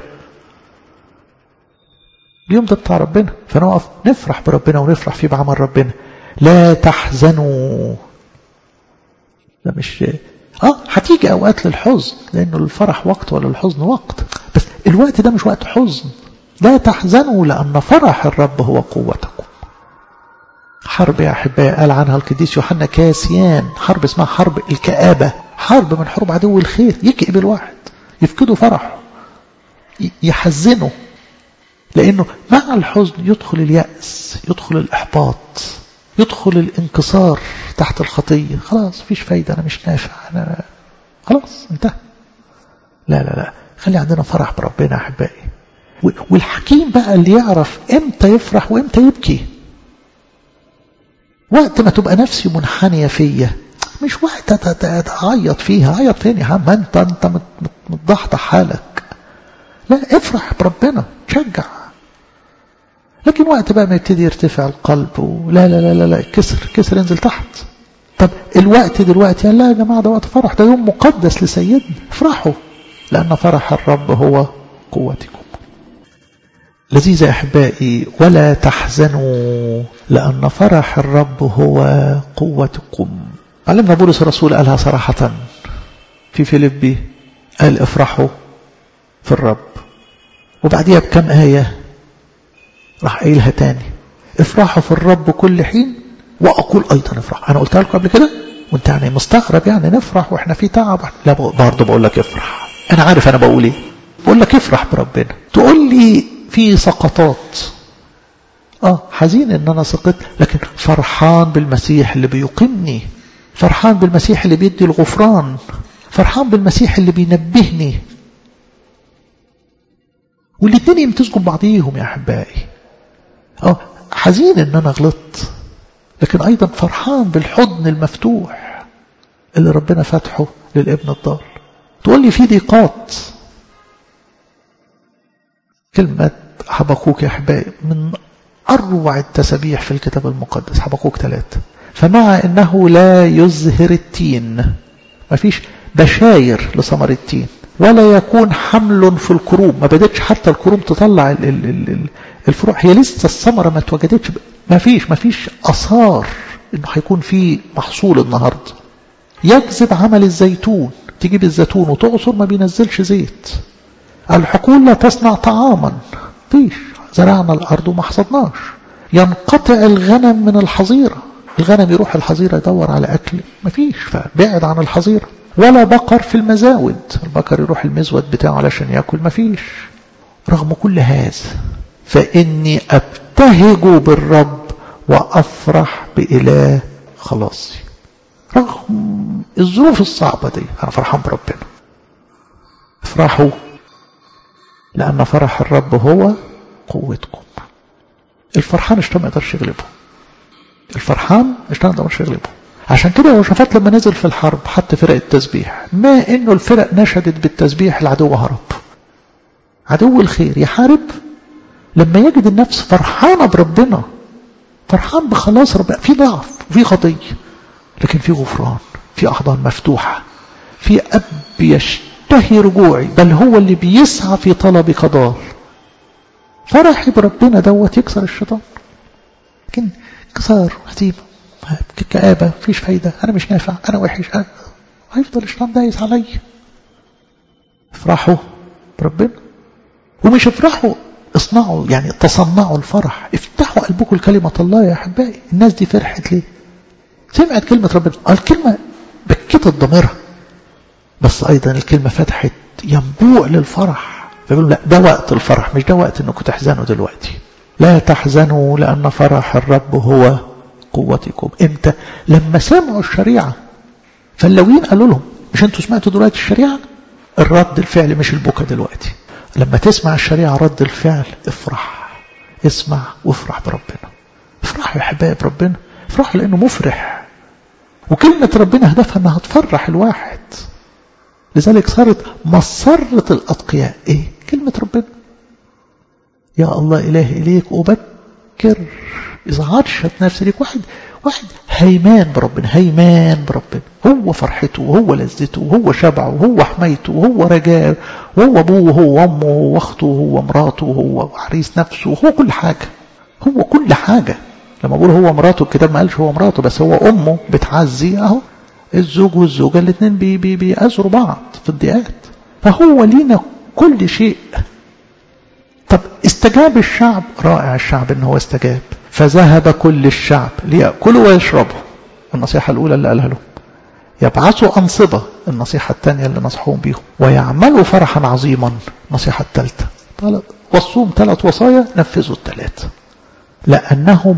اليوم ده بتاع ربنا فنقف نفرح بربنا ونفرح فيه بعمل ربنا لا تحزنوا ده مش اه هتيجي اوقات للحزن لانه الفرح وقت ولا الحزن وقت بس الوقت ده مش وقت حزن لا تحزنوا لان فرح الرب هو قوتكم حرب يا احبائي قال عنها القديس يوحنا كاسيان حرب اسمها حرب الكآبة حرب من حروب عدو الخير يكئب الواحد يفقده فرحه يحزنه لأنه مع الحزن يدخل اليأس يدخل الإحباط يدخل الانكسار تحت الخطية خلاص فيش فايدة أنا مش نافع أنا خلاص انتهى لا لا لا خلي عندنا فرح بربنا أحبائي والحكيم بقى اللي يعرف امتى يفرح وامتى يبكي وقت ما تبقى نفسي منحنية فيا مش وقت أعيط فيها أعيط فين يا عم أنت أنت متضحضح حالك لا افرح بربنا شجع لكن وقت بقى ما يبتدي يرتفع القلب ولا لا لا لا لا كسر كسر ينزل تحت طب الوقت دلوقتي لا يا جماعة ده وقت فرح ده يوم مقدس لسيدنا افرحوا لأن فرح الرب هو قوتكم لذيذ يا أحبائي ولا تحزنوا لأن فرح الرب هو قوتكم علمنا بولس الرسول قالها صراحة في فيليبي قال افرحوا في الرب وبعديها بكم آية راح قايلها تاني افرحوا في الرب كل حين وأقول أيضا افرح أنا قلتها لكم قبل كده وانت يعني مستغرب يعني نفرح واحنا في تعب لا برضه بقول لك افرح أنا عارف أنا بقول إيه بقول لك افرح بربنا تقول لي في سقطات اه حزين ان انا سقطت لكن فرحان بالمسيح اللي بيقيمني فرحان بالمسيح اللي بيدي الغفران فرحان بالمسيح اللي بينبهني والاثنين يمتزجوا ببعضيهم يا احبائي اه حزين ان انا غلطت لكن ايضا فرحان بالحضن المفتوح اللي ربنا فاتحه للابن الضال تقول لي في ضيقات كلمة حبقوك يا أحبائي من أروع التسبيح في الكتاب المقدس حبقوك ثلاثة فمع أنه لا يزهر التين ما فيش بشاير لثمر التين ولا يكون حمل في الكروم ما بدتش حتى الكروم تطلع ال ال ال الفروع هي لسه الثمرة ما اتوجدتش ما فيش ما فيش أثار إنه هيكون في محصول النهاردة يجذب عمل الزيتون تجيب الزيتون وتعصر ما بينزلش زيت الحقول لا تصنع طعاما فيش زرعنا الأرض وما حصدناش ينقطع الغنم من الحظيرة الغنم يروح الحظيرة يدور على أكل مفيش فبعد عن الحظيرة ولا بقر في المزاود البقر يروح المزود بتاعه علشان يأكل مفيش رغم كل هذا فإني أبتهج بالرب وأفرح بإله خلاصي رغم الظروف الصعبة دي أنا فرحان بربنا افرحوا لأن فرح الرب هو قوتكم الفرحان اشتى ما يقدرش يغلبه الفرحان اشتى ما يقدرش يغلبه عشان كده هو شافت لما نزل في الحرب حتى فرق التسبيح ما انه الفرق نشدت بالتسبيح العدو هرب عدو الخير يحارب لما يجد النفس فرحانة بربنا فرحان بخلاص ربنا في ضعف وفي خطية لكن في غفران في أحضان مفتوحة في أب يشتهي رجوعي بل هو اللي بيسعى في طلبك ضال فرحي بربنا دوت يكسر الشيطان لكن كسار هزيمة كآبة مفيش فايدة أنا مش نافع أنا وحش أنا هيفضل الشيطان دايس عليا افرحوا بربنا ومش افرحوا اصنعوا يعني تصنعوا الفرح افتحوا قلبكم لكلمة الله يا أحبائي الناس دي فرحت ليه سمعت كلمة ربنا الكلمة بكت ضميرها بس أيضا الكلمة فتحت ينبوع للفرح فيقولوا لا ده وقت الفرح مش ده وقت انكم تحزنوا دلوقتي لا تحزنوا لأن فرح الرب هو قوتكم امتى لما سمعوا الشريعة فاللوين قالوا لهم مش انتوا سمعتوا دلوقتي الشريعة الرد الفعل مش البكا دلوقتي لما تسمع الشريعة رد الفعل افرح اسمع وافرح بربنا افرحوا يا حبايب بربنا افرحوا لانه مفرح وكلمة ربنا هدفها انها تفرح الواحد لذلك صارت مسرة الأتقياء إيه؟ كلمة ربنا يا الله إله إليك أبكر إذا عطشت نفسي ليك واحد واحد هيمان بربنا هيمان بربنا هو فرحته وهو لذته وهو شبعه وهو حمايته وهو رجاء وهو أبوه وهو أمه وهو أخته وهو مراته وهو عريس نفسه وهو كل حاجة هو كل حاجة لما بقول هو مراته الكتاب ما قالش هو مراته بس هو أمه بتعزي أهو الزوج والزوجة الاثنين بي بي بيأزروا بعض في الضيقات فهو لينا كل شيء طب استجاب الشعب رائع الشعب ان هو استجاب فذهب كل الشعب ليأكلوا ويشربوا النصيحة الأولى اللي قالها لهم يبعثوا أنصبة النصيحة الثانية اللي نصحوهم بيهم ويعملوا فرحا عظيما النصيحة الثالثة وصوم ثلاث وصايا نفذوا الثلاثة لأنهم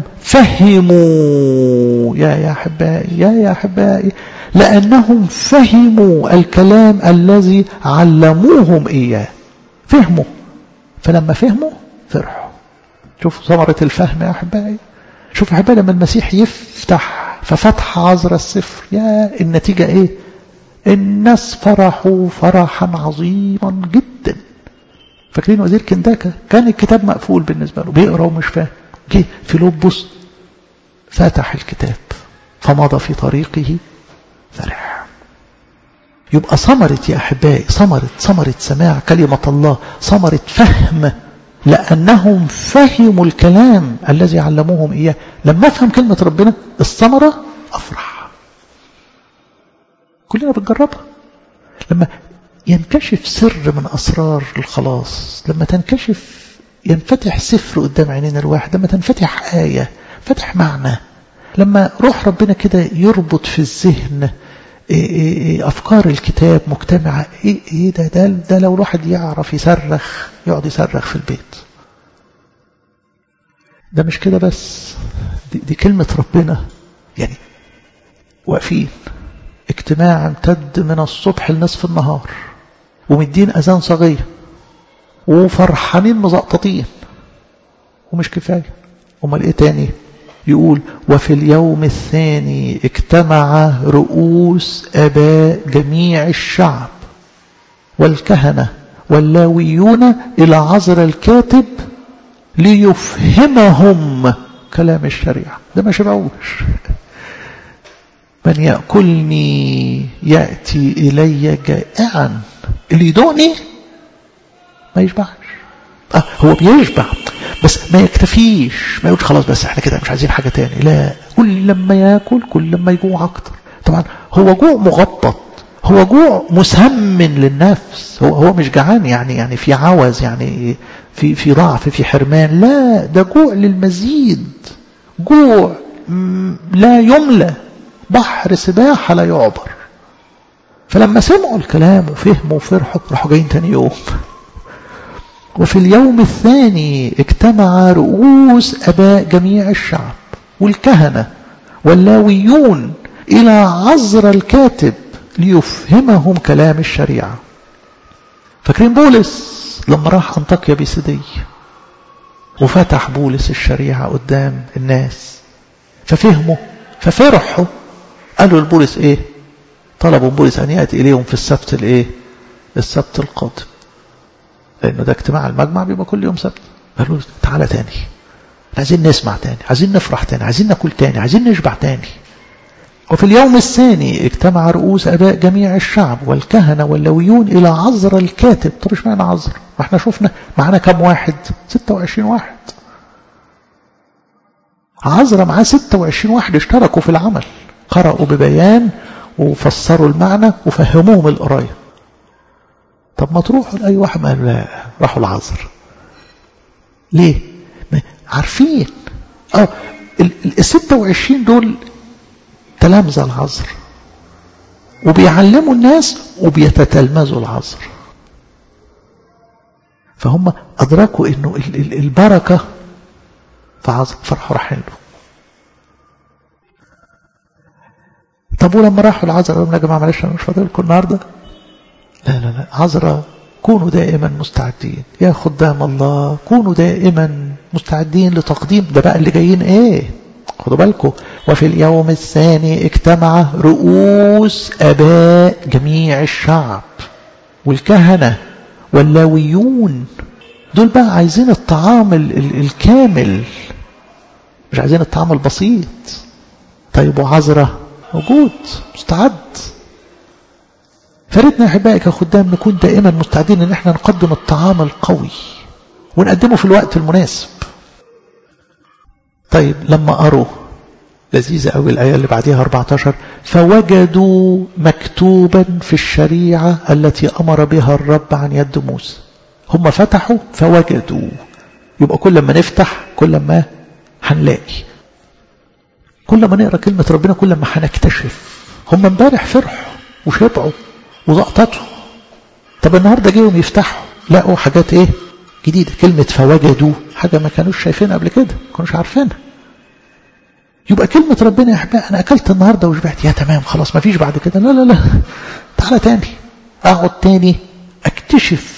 فهموا يا يا أحبائي يا يا أحبائي لأنهم فهموا الكلام الذي علموهم إياه فهموا فلما فهموا فرحوا شوفوا ثمرة الفهم يا أحبائي شوف يا أحبائي لما المسيح يفتح ففتح عذر السفر يا النتيجة إيه الناس فرحوا فرحا عظيما جدا فاكرين وزير كنداكا كان الكتاب مقفول بالنسبة له بيقرأ ومش فاهم جه فيلبس فتح الكتاب فمضى في طريقه فرح يبقى ثمرة يا أحبائي ثمرة ثمرة سماع كلمة الله ثمرة فهم لأنهم فهموا الكلام الذي علموهم إياه لما أفهم كلمة ربنا الثمرة أفرح كلنا بنجربها لما ينكشف سر من أسرار الخلاص لما تنكشف ينفتح سفر قدام عينين الواحد لما تنفتح آية فتح معنى لما روح ربنا كده يربط في الذهن إيه إيه إيه أفكار الكتاب مجتمعة إيه, إيه ده, ده, ده لو الواحد يعرف يصرخ يقعد يصرخ في البيت ده مش كده بس دي, دي كلمة ربنا يعني واقفين اجتماع امتد من الصبح لنصف النهار ومدين أذان صغير وفرحانين مزقططين ومش كفاية امال ايه تاني يقول وفي اليوم الثاني اجتمع رؤوس اباء جميع الشعب والكهنة واللاويون الى عذر الكاتب ليفهمهم كلام الشريعة ده ما شبعوش من يأكلني يأتي إلي جائعا اللي يدوني ما يشبعش آه هو بيشبع بس ما يكتفيش ما يقولش خلاص بس احنا كده مش عايزين حاجة تاني لا كل لما ياكل كل لما يجوع اكتر طبعا هو جوع مغطط هو جوع مسمن للنفس هو هو مش جعان يعني يعني في عوز يعني في في ضعف في حرمان لا ده جوع للمزيد جوع لا يملى بحر سباحة لا يعبر فلما سمعوا الكلام وفهموا وفرحوا راحوا جايين تاني يوم وفي اليوم الثاني اجتمع رؤوس أباء جميع الشعب والكهنة واللاويون إلى عذر الكاتب ليفهمهم كلام الشريعة فاكرين بولس لما راح أنطاكيا بيسيدية وفتح بولس الشريعة قدام الناس ففهموا ففرحوا قالوا لبولس ايه طلبوا بولس ان ياتي اليهم في السبت الايه السبت القادم لانه ده اجتماع المجمع بيبقى كل يوم سبت قالوا تعالى تاني عايزين نسمع تاني عايزين نفرح تاني عايزين ناكل تاني عايزين نشبع تاني وفي اليوم الثاني اجتمع رؤوس أباء جميع الشعب والكهنة واللويون إلى عذر الكاتب طب ايش معنى عذر ما احنا شفنا معانا كم واحد 26 واحد عذر معاه 26 واحد اشتركوا في العمل قرأوا ببيان وفسروا المعنى وفهموهم القراية طب ما تروحوا لأي واحد ما قالوا لا راحوا العذر ليه عارفين اه ال 26 دول تلامذة العذر وبيعلموا الناس وبيتتلمذوا العذر فهم أدركوا إنه البركة في عذر فرحوا رايحين له طب ولما راحوا العذر قالوا يا جماعة معلش أنا مش فاضي لكم النهاردة لا لا لا عذرة كونوا دائما مستعدين يا خدام الله كونوا دائما مستعدين لتقديم ده بقى اللي جايين ايه خدوا بالكم وفي اليوم الثاني اجتمع رؤوس اباء جميع الشعب والكهنة واللاويون دول بقى عايزين الطعام ال ال الكامل مش عايزين الطعام البسيط طيب وعذرة موجود مستعد فردنا أحبائي كخدام نكون دائما مستعدين ان احنا نقدم الطعام القوي ونقدمه في الوقت المناسب طيب لما قروا لذيذة قوي الآية اللي بعديها 14 فوجدوا مكتوبا في الشريعة التي أمر بها الرب عن يد موسى هم فتحوا فوجدوا يبقى كل ما نفتح كل ما هنلاقي كل ما نقرأ كلمة ربنا كل ما هنكتشف هم امبارح فرحوا وشبعوا وضغطته طب النهارده جيهم يفتحوا لقوا حاجات ايه جديده كلمه فوجدوا حاجه ما كانوش شايفينها قبل كده ما كانوش عارفينها يبقى كلمه ربنا يا احبائي انا اكلت النهارده وشبعت يا تمام خلاص ما فيش بعد كده لا لا لا تعالى تاني اقعد تاني اكتشف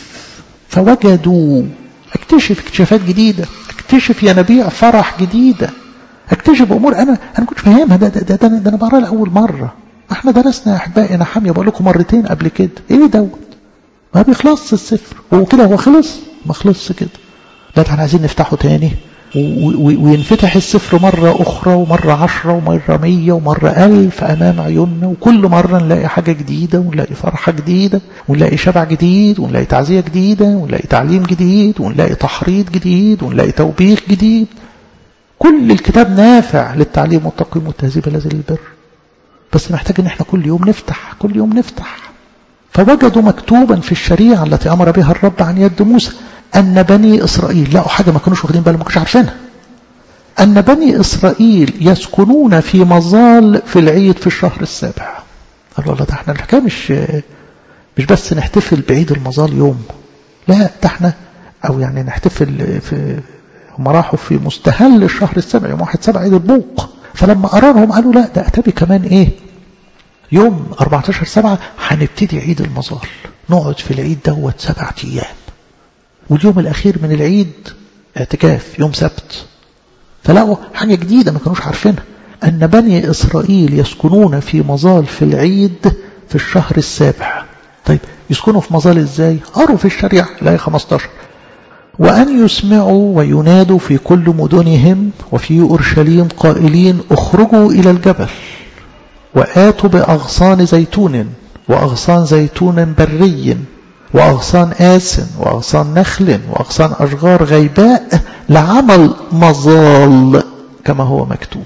فوجدوا اكتشف اكتشافات جديده اكتشف ينابيع فرح جديده اكتشف امور انا انا ما كنتش فاهمها ده ده, ده, ده, ده انا بقراها لاول مره احنا درسنا يا احبائي نحاميه بقول لكم مرتين قبل كده ايه دوت ما بيخلصش السفر هو كده هو خلص ما خلصش كده لا احنا عايزين نفتحه تاني وينفتح السفر مرة أخرى ومرة عشرة ومرة مية ومرة ألف أمام عيوننا وكل مرة نلاقي حاجة جديدة ونلاقي فرحة جديدة ونلاقي شبع جديد ونلاقي تعزية جديدة ونلاقي تعليم جديد ونلاقي تحريض جديد ونلاقي توبيخ جديد كل الكتاب نافع للتعليم والتقييم والتهذيب الذي للبر بس محتاج ان احنا كل يوم نفتح كل يوم نفتح فوجدوا مكتوبا في الشريعة التي أمر بها الرب عن يد موسى أن بني إسرائيل لقوا حاجة ما كانوش واخدين بالهم ما كانوش عارفينها أن بني إسرائيل يسكنون في مظال في العيد في الشهر السابع قالوا الله ده احنا الحكاية مش مش بس نحتفل بعيد المظال يوم لا ده احنا أو يعني نحتفل في هم راحوا في مستهل الشهر السابع يوم واحد سبع عيد البوق فلما قررهم قالوا لا ده أتبي كمان إيه يوم 14 سبعة هنبتدي عيد المظال نقعد في العيد دوت سبعة أيام واليوم الأخير من العيد اعتكاف يوم سبت فلقوا حاجة جديدة ما كانوش عارفينها أن بني إسرائيل يسكنون في مظال في العيد في الشهر السابع طيب يسكنوا في مظال إزاي قروا في الشريعة الآية 15 وأن يسمعوا وينادوا في كل مدنهم وفي أورشليم قائلين اخرجوا إلى الجبل وآتوا بأغصان زيتون وأغصان زيتون بري وأغصان آس وأغصان نخل وأغصان أشجار غيباء لعمل مظال كما هو مكتوب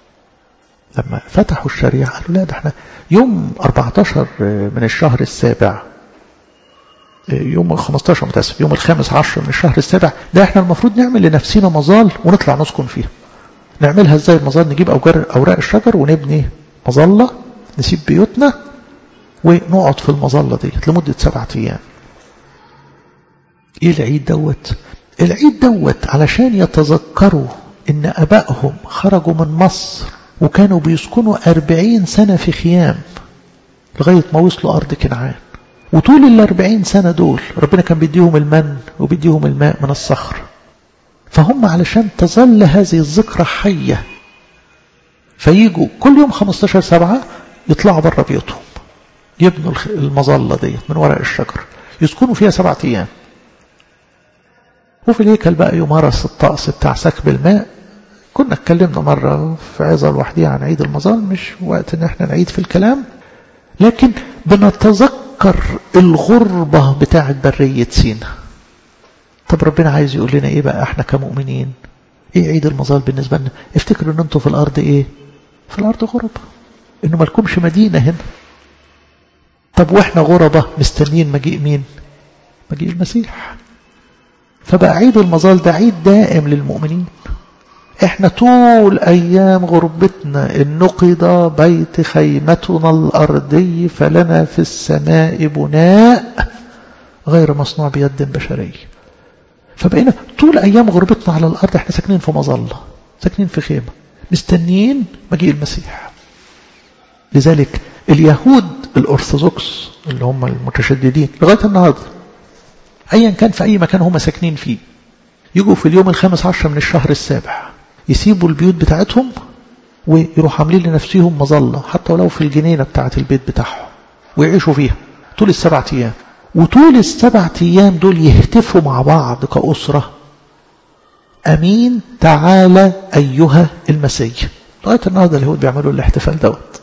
لما فتحوا الشريعة قالوا لا ده احنا يوم 14 من الشهر السابع يوم 15 متاسف يوم الخامس عشر من الشهر السابع ده احنا المفروض نعمل لنفسنا مظال ونطلع نسكن فيها نعملها ازاي المظال نجيب اوراق الشجر ونبني مظلة نسيب بيوتنا ونقعد في المظلة ديت لمدة سبعة أيام إيه العيد دوت العيد دوت علشان يتذكروا إن أبائهم خرجوا من مصر وكانوا بيسكنوا أربعين سنة في خيام لغاية ما وصلوا أرض كنعان وطول الأربعين سنة دول ربنا كان بيديهم المن وبيديهم الماء من الصخر فهم علشان تظل هذه الذكرى حية فيجوا كل يوم 15 سبعة يطلعوا بره بيوتهم يبنوا المظلة ديت من ورق الشجر يسكنوا فيها سبعة أيام وفي الهيكل بقى يمارس الطقس بتاع سكب الماء كنا اتكلمنا مرة في عظة لوحديها عن عيد المظال مش وقت ان احنا نعيد في الكلام لكن بنتذكر الغربة بتاعة برية سينا طب ربنا عايز يقول لنا ايه بقى احنا كمؤمنين ايه عيد المظال بالنسبة لنا افتكروا ان انتوا في الارض ايه في الارض غربة انه مالكمش مدينة هنا طب واحنا غربة مستنيين مجيء مين مجيء المسيح فبقى عيد المظال ده عيد دائم للمؤمنين احنا طول ايام غربتنا ان نقض بيت خيمتنا الارضي فلنا في السماء بناء غير مصنوع بيد بشري فبقينا طول ايام غربتنا على الارض احنا ساكنين في مظله ساكنين في خيمه مستنيين مجيء المسيح لذلك اليهود الارثوذكس اللي هم المتشددين لغايه النهارده ايا كان في اي مكان هم ساكنين فيه يجوا في اليوم الخامس عشر من الشهر السابع يسيبوا البيوت بتاعتهم ويروحوا عاملين لنفسهم مظلة حتى ولو في الجنينة بتاعت البيت بتاعهم ويعيشوا فيها طول السبع أيام وطول السبع أيام دول يهتفوا مع بعض كأسرة أمين تعالى أيها المسيح لغاية النهارده اليهود بيعملوا الاحتفال دوت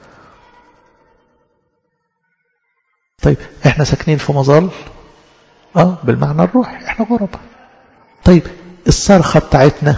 طيب احنا ساكنين في مظل اه بالمعنى الروحي احنا غربة طيب الصرخة بتاعتنا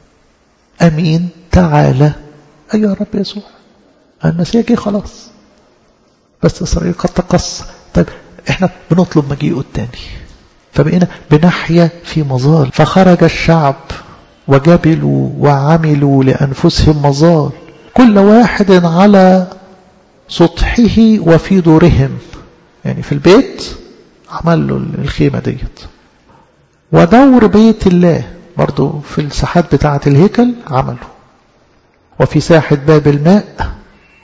امين تعالى ايها الرب يسوع المسيح جه خلاص بس اسرائيل قد تقص طيب احنا بنطلب مجيئه التاني فبقينا بنحيا في مظال فخرج الشعب وجبلوا وعملوا لأنفسهم مظال كل واحد على سطحه وفي دورهم يعني في البيت عمل له الخيمة ديت ودور بيت الله برضو في الساحات بتاعة الهيكل عمله وفي ساحة باب الماء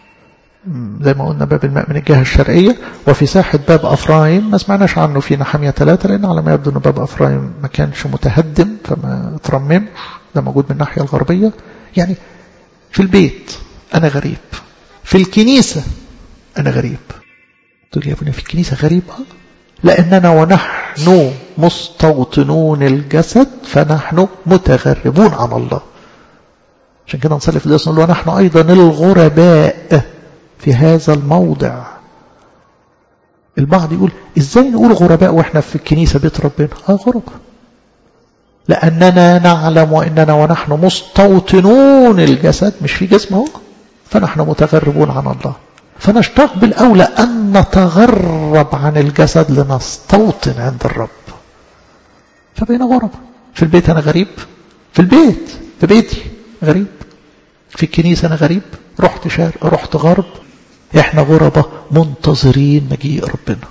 زي ما قلنا باب الماء من الجهة الشرقية وفي ساحة باب أفرايم ما سمعناش عنه في نحمية ثلاثة لأن على ما يبدو أن باب أفرايم ما كانش متهدم فما ترممش ده موجود من الناحية الغربية يعني في البيت أنا غريب في الكنيسة أنا غريب تقول يا ابني في الكنيسة غريب أه لأننا ونحن مستوطنون الجسد فنحن متغربون عن الله عشان كده نصلي في الاسم نقول ونحن أيضا الغرباء في هذا الموضع البعض يقول ازاي نقول غرباء واحنا في الكنيسة بيت ربنا اه غرباء لأننا نعلم وإننا ونحن مستوطنون الجسد مش في جسم هو فنحن متغربون عن الله فنشتاق بالأولى أن نتغرب عن الجسد لنستوطن عند الرب فبقينا غرب في البيت أنا غريب في البيت في بيتي غريب في الكنيسة أنا غريب رحت شرق رحت غرب احنا غربة منتظرين مجيء ربنا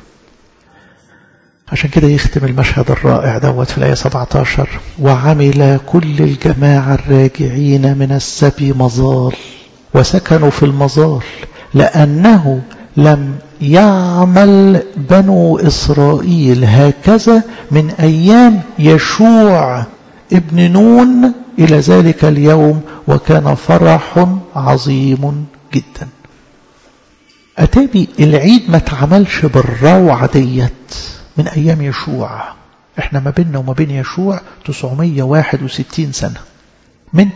عشان كده يختم المشهد الرائع دوت في الآية 17 وعمل كل الجماعة الراجعين من السبي مظال وسكنوا في المظال لأنه لم يعمل بنو إسرائيل هكذا من أيام يشوع ابن نون إلى ذلك اليوم وكان فرح عظيم جدا أتابي العيد ما تعملش بالروعة ديت من أيام يشوع احنا ما بيننا وما بين يشوع 961 سنة من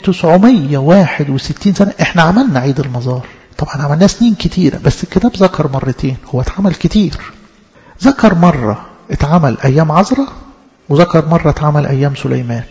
961 سنة احنا عملنا عيد المزار طبعا عملناه سنين كتيرة بس الكتاب ذكر مرتين هو اتعمل كتير ذكر مرة اتعمل أيام عزرة وذكر مرة اتعمل أيام سليمان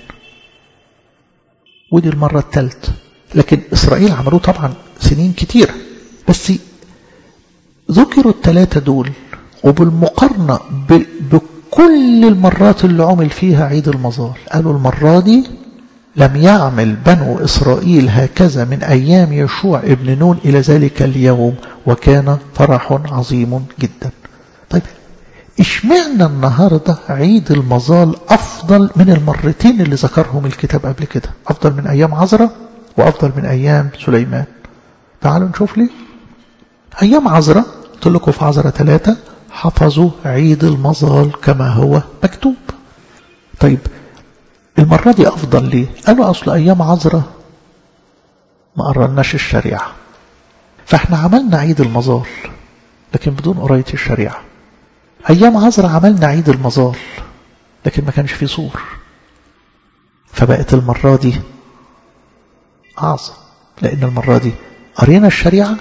ودي المرة الثالثة لكن إسرائيل عملوه طبعا سنين كتيرة بس ذكروا الثلاثة دول وبالمقارنة بكل المرات اللي عمل فيها عيد المظال قالوا المرة دي لم يعمل بنو إسرائيل هكذا من أيام يشوع ابن نون إلى ذلك اليوم وكان فرح عظيم جدا طيب اشمعنا النهاردة عيد المظال أفضل من المرتين اللي ذكرهم الكتاب قبل كده أفضل من أيام عزرة وأفضل من أيام سليمان تعالوا نشوف ليه أيام عزرة قلت لكم في عزرة ثلاثة حفظوا عيد المظال كما هو مكتوب طيب المرة دي أفضل ليه قالوا أصل أيام عزرة ما قررناش الشريعة فاحنا عملنا عيد المظال لكن بدون قراية الشريعة أيام عزرة عملنا عيد المظال لكن ما كانش فيه صور فبقت المرة دي أعظم لأن المرة دي قرينا الشريعة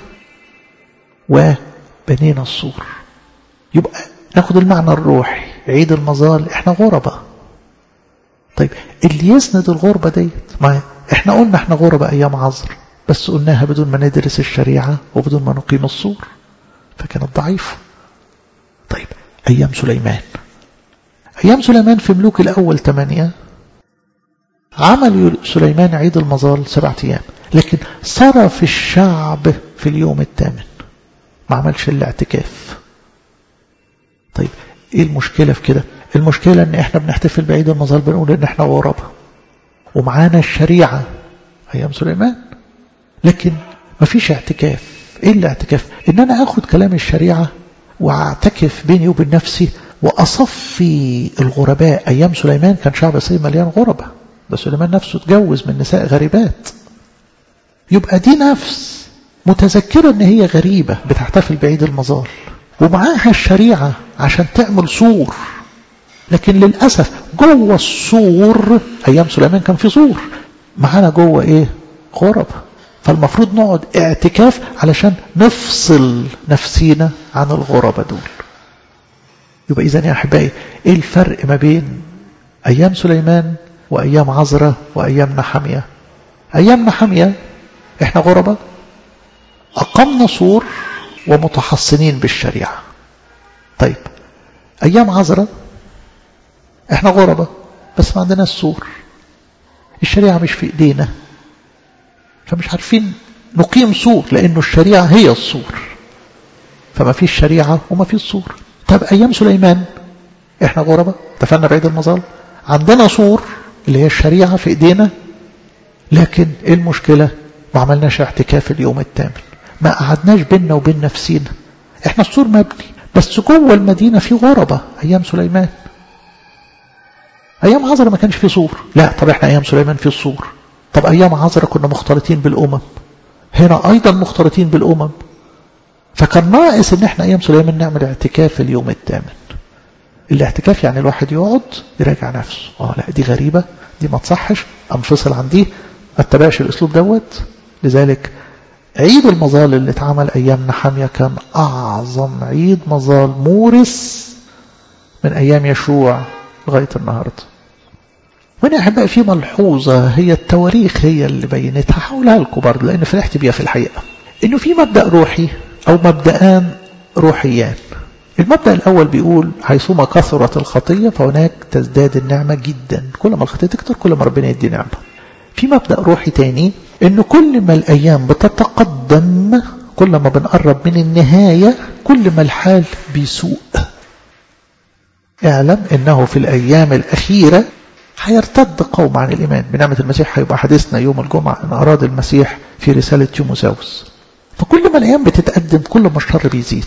وبنينا السور يبقى ناخد المعنى الروحي عيد المظال احنا غربة طيب اللي يسند الغربة ديت ما احنا قلنا احنا غربة ايام عصر بس قلناها بدون ما ندرس الشريعة وبدون ما نقيم السور فكانت ضعيفة طيب ايام سليمان ايام سليمان في ملوك الاول ثمانية عمل سليمان عيد المظال سبعة ايام لكن صرف الشعب في اليوم الثامن ما عملش الا اعتكاف طيب ايه المشكلة في كده المشكلة ان احنا بنحتفل بعيد المظال بنقول ان احنا غربة ومعانا الشريعة ايام سليمان لكن ما فيش اعتكاف ايه الاعتكاف ان انا اخد كلام الشريعة واعتكف بيني وبين نفسي واصفي الغرباء ايام سليمان كان شعب اسرائيل مليان غربة ده سليمان نفسه اتجوز من نساء غريبات يبقى دي نفس متذكرة ان هي غريبة بتحتفل بعيد المظال ومعاها الشريعة عشان تعمل سور لكن للأسف جوه السور أيام سليمان كان في سور معانا جوه إيه غرب فالمفروض نقعد اعتكاف علشان نفصل نفسينا عن الغربة دول يبقى إذن يا أحبائي إيه الفرق ما بين أيام سليمان وأيام عزرة وأيام نحمية أيام نحمية إحنا غربة أقمنا سور ومتحصنين بالشريعة طيب أيام عزرة احنا غربة بس ما عندنا السور الشريعة مش في ايدينا فمش عارفين نقيم سور لانه الشريعة هي السور فما فيش شريعة وما فيش سور طب ايام سليمان احنا غربة اتفقنا بعيد المظال عندنا سور اللي هي الشريعة في ايدينا لكن ايه المشكلة ما عملناش اعتكاف اليوم الثامن ما قعدناش بيننا وبين نفسينا احنا السور مبني بس جوه المدينة في غربة ايام سليمان ايام عذرا ما كانش في سور لا طب احنا ايام سليمان في السور طب ايام عذرا كنا مختلطين بالامم هنا ايضا مختلطين بالامم فكان ناقص ان احنا ايام سليمان نعمل اعتكاف اليوم الثامن الاعتكاف يعني الواحد يقعد يراجع نفسه اه لا دي غريبة دي ما تصحش انفصل عن دي ما اتبعش الاسلوب دوت لذلك عيد المظال اللي اتعمل ايام نحامية كان اعظم عيد مظال مورس من ايام يشوع لغاية النهاردة وهنا أحبائي في ملحوظة هي التواريخ هي اللي بينتها هقولها لكم برضه لأن فرحت بيها في الحقيقة إنه في مبدأ روحي أو مبدأان روحيان المبدأ الأول بيقول حيثما كثرت الخطية فهناك تزداد النعمة جدا كل ما الخطية تكتر كل ما ربنا يدي نعمة في مبدأ روحي تاني إنه كل ما الأيام بتتقدم كل ما بنقرب من النهاية كل ما الحال بيسوء اعلم انه في الايام الاخيرة هيرتد قوم عن الايمان بنعمة المسيح هيبقى حديثنا يوم الجمعة ان اراد المسيح في رسالة تيموساوس فكل ما الايام بتتقدم كل ما الشر بيزيد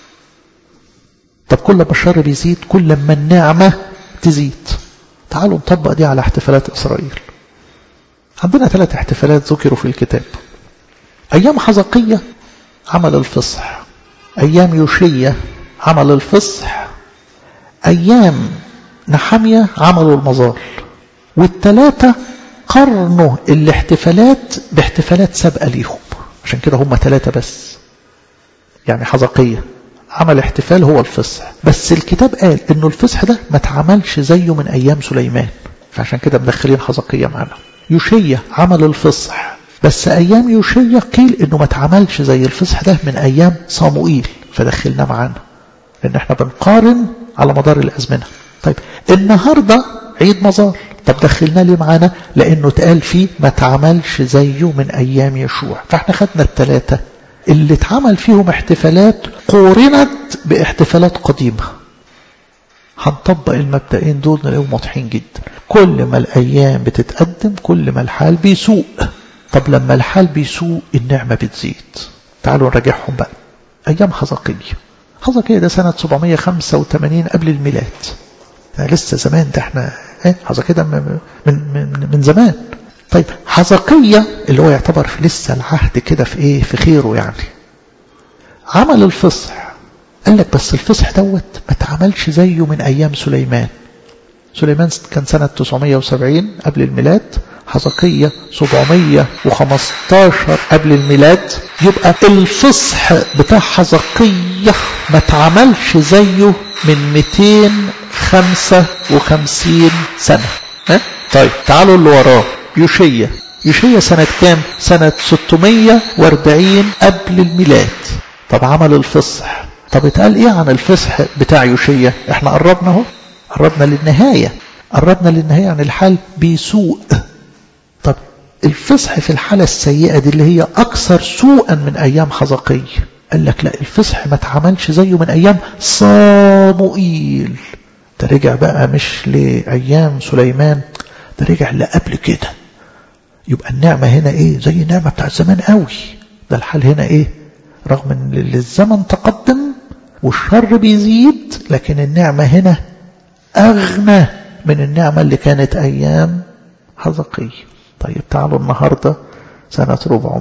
طب كل ما الشر بيزيد كل ما النعمة تزيد تعالوا نطبق دي على احتفالات اسرائيل عندنا ثلاث احتفالات ذكروا في الكتاب ايام حزقية عمل الفصح ايام يوشية عمل الفصح أيام نحمية عملوا المظال والثلاثة قرنوا الاحتفالات باحتفالات سابقة ليهم عشان كده هم ثلاثة بس يعني حزقية عمل احتفال هو الفصح بس الكتاب قال انه الفصح ده ما اتعملش زيه من ايام سليمان فعشان كده مدخلين حزقية معنا يوشية عمل الفصح بس ايام يوشية قيل انه ما اتعملش زي الفصح ده من ايام صاموئيل فدخلنا معانا لان احنا بنقارن على مدار الازمنة طيب النهاردة عيد مظال طب دخلنا ليه معانا لانه اتقال فيه ما اتعملش زيه من ايام يشوع فاحنا خدنا الثلاثة اللي اتعمل فيهم احتفالات قورنت باحتفالات قديمة هنطبق المبدئين دول نلاقيهم واضحين جدا كل ما الايام بتتقدم كل ما الحال بيسوء طب لما الحال بيسوء النعمة بتزيد تعالوا نراجعهم بقى ايام حزقية حزقية ده سنة 785 قبل الميلاد ده لسه زمان ده احنا ايه حزقية ده من, من, من زمان طيب حزقية اللي هو يعتبر في لسه العهد كده في ايه في خيره يعني عمل الفصح قال لك بس الفصح دوت ما اتعملش زيه من ايام سليمان سليمان كان سنة 970 قبل الميلاد حزقية 715 قبل الميلاد يبقى الفصح بتاع حزقية ما اتعملش زيه من 255 سنة ها؟ طيب تعالوا اللي وراه يوشية يوشية سنة كام سنة 640 قبل الميلاد طب عمل الفصح طب اتقال ايه عن الفصح بتاع يوشية احنا قربنا اهو قربنا للنهاية قربنا للنهاية عن الحال بيسوء طب الفصح في الحالة السيئة دي اللي هي أكثر سوءا من أيام حزقي قال لك لا الفصح ما اتعملش زيه من أيام صاموئيل ده رجع بقى مش لأيام سليمان ده رجع لقبل كده يبقى النعمة هنا ايه زي النعمة بتاع زمان قوي ده الحال هنا ايه رغم ان الزمن تقدم والشر بيزيد لكن النعمة هنا أغنى من النعمة اللي كانت أيام حزقي طيب تعالوا النهاردة سنة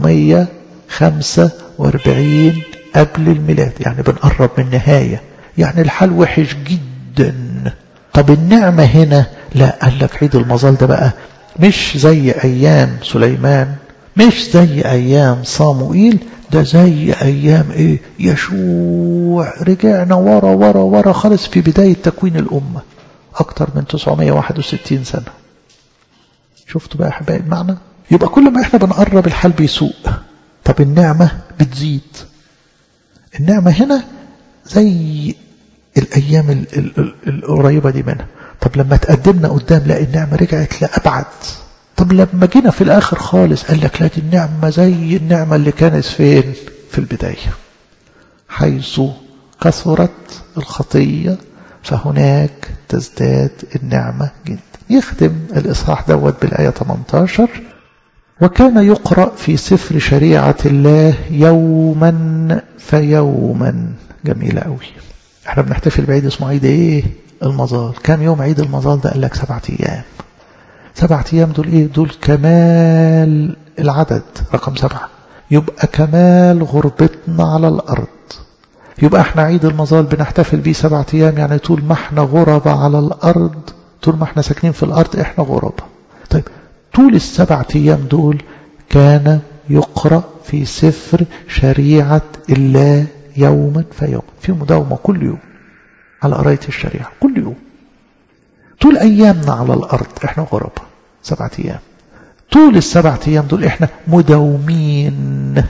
445 قبل الميلاد يعني بنقرب من النهاية يعني الحال وحش جدا طب النعمة هنا لا قال لك عيد المظال ده بقى مش زي أيام سليمان مش زي أيام صاموئيل ده زي أيام إيه يشوع رجعنا ورا ورا ورا خالص في بداية تكوين الأمة أكتر من 961 سنة شفتوا بقى أحبائي المعنى يبقى كل ما إحنا بنقرب الحال بيسوء طب النعمة بتزيد النعمة هنا زي الأيام القريبة دي منها طب لما تقدمنا قدام لا النعمة رجعت لأبعد طب لما جينا في الآخر خالص قال لك لا دي النعمة زي النعمة اللي كانت فين في البداية حيث كثرت الخطية فهناك تزداد النعمة جدا يختم الإصحاح دوت بالآية 18 وكان يقرأ في سفر شريعة الله يوما فيوما جميلة قوي احنا بنحتفل بعيد اسمه عيد ايه المظال كام يوم عيد المظال ده قال لك سبعة ايام سبعة ايام دول ايه دول كمال العدد رقم سبعة يبقى كمال غربتنا على الارض يبقى احنا عيد المظال بنحتفل بيه سبعة ايام يعني طول ما احنا غربة على الارض طول ما احنا ساكنين في الارض احنا غربة طيب طول السبعة ايام دول كان يقرأ في سفر شريعة الله يوما فيوم في مداومة كل يوم على قراية الشريعة كل يوم طول أيامنا على الأرض إحنا غربة سبعة أيام طول السبعة أيام دول إحنا مداومين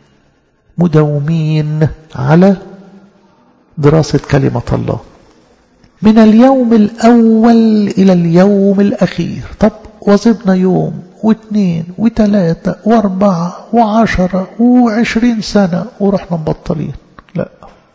مداومين على دراسة كلمة الله من اليوم الأول إلى اليوم الأخير طب وظبنا يوم واثنين وثلاثة واربعة وعشرة وعشرين سنة ورحنا مبطلين لا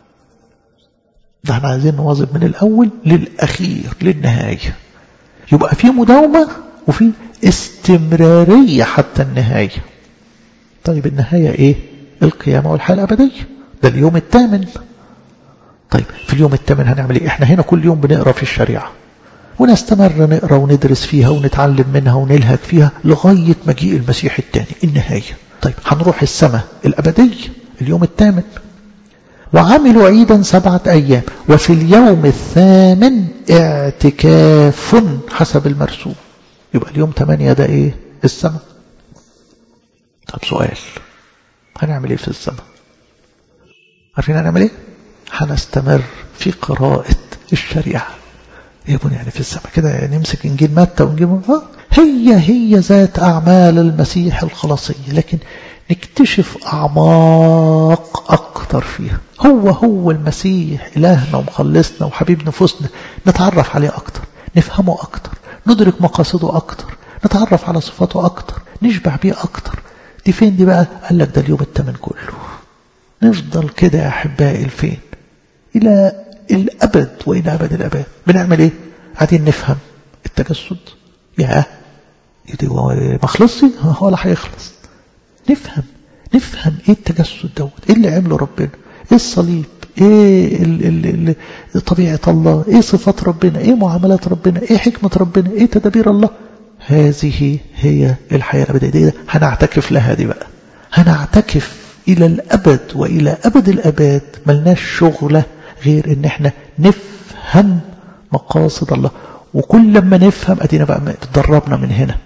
ده احنا عايزين نواظب من الأول للأخير للنهاية يبقى في مداومة وفي استمرارية حتى النهاية طيب النهاية ايه القيامة والحياة الأبدية ده اليوم الثامن طيب في اليوم الثامن هنعمل ايه احنا هنا كل يوم بنقرأ في الشريعة ونستمر نقرأ وندرس فيها ونتعلم منها ونلهج فيها لغاية مجيء المسيح الثاني النهاية طيب هنروح السماء الأبدية اليوم الثامن وعملوا عيدا سبعة أيام وفي اليوم الثامن اعتكاف حسب المرسوم يبقى اليوم ثمانية ده ايه السماء طب سؤال هنعمل ايه في السماء عارفين هنعمل ايه هنستمر في قراءة الشريعة ايه بني يعني في السماء كده يعني نمسك انجيل متى ونجيب اه هي هي ذات اعمال المسيح الخلاصية لكن نكتشف اعماق اكتر فيها هو هو المسيح الهنا ومخلصنا وحبيب نفوسنا نتعرف عليه اكتر نفهمه اكتر ندرك مقاصده اكتر نتعرف على صفاته اكتر نشبع بيه اكتر دي فين دي بقى قال لك ده اليوم الثامن كله نفضل كده يا احبائي الفين الى الأبد وإلى أبد الأبد بنعمل إيه قاعدين نفهم التجسد يا دي ما خلصش ولا هيخلص نفهم نفهم ايه التجسد دوت ايه اللي عمله ربنا ايه الصليب ايه ال ال ال طبيعة الله ايه صفات ربنا ايه معاملات ربنا ايه حكمة ربنا ايه تدابير الله هذه هي الحياة الأبدية دي هنعتكف لها دي بقى هنعتكف إلى الأبد وإلى أبد الأبد ملناش شغلة غير ان احنا نفهم مقاصد الله وكل لما نفهم ادينا بقى تدربنا من هنا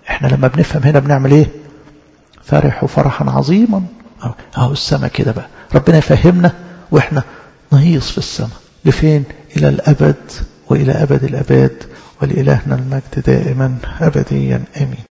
احنا لما بنفهم هنا بنعمل ايه فرحوا فرحا عظيما اهو السماء كده بقى ربنا يفهمنا واحنا نهيص في السماء لفين الى الابد والى ابد الاباد ولالهنا المجد دائما ابديا امين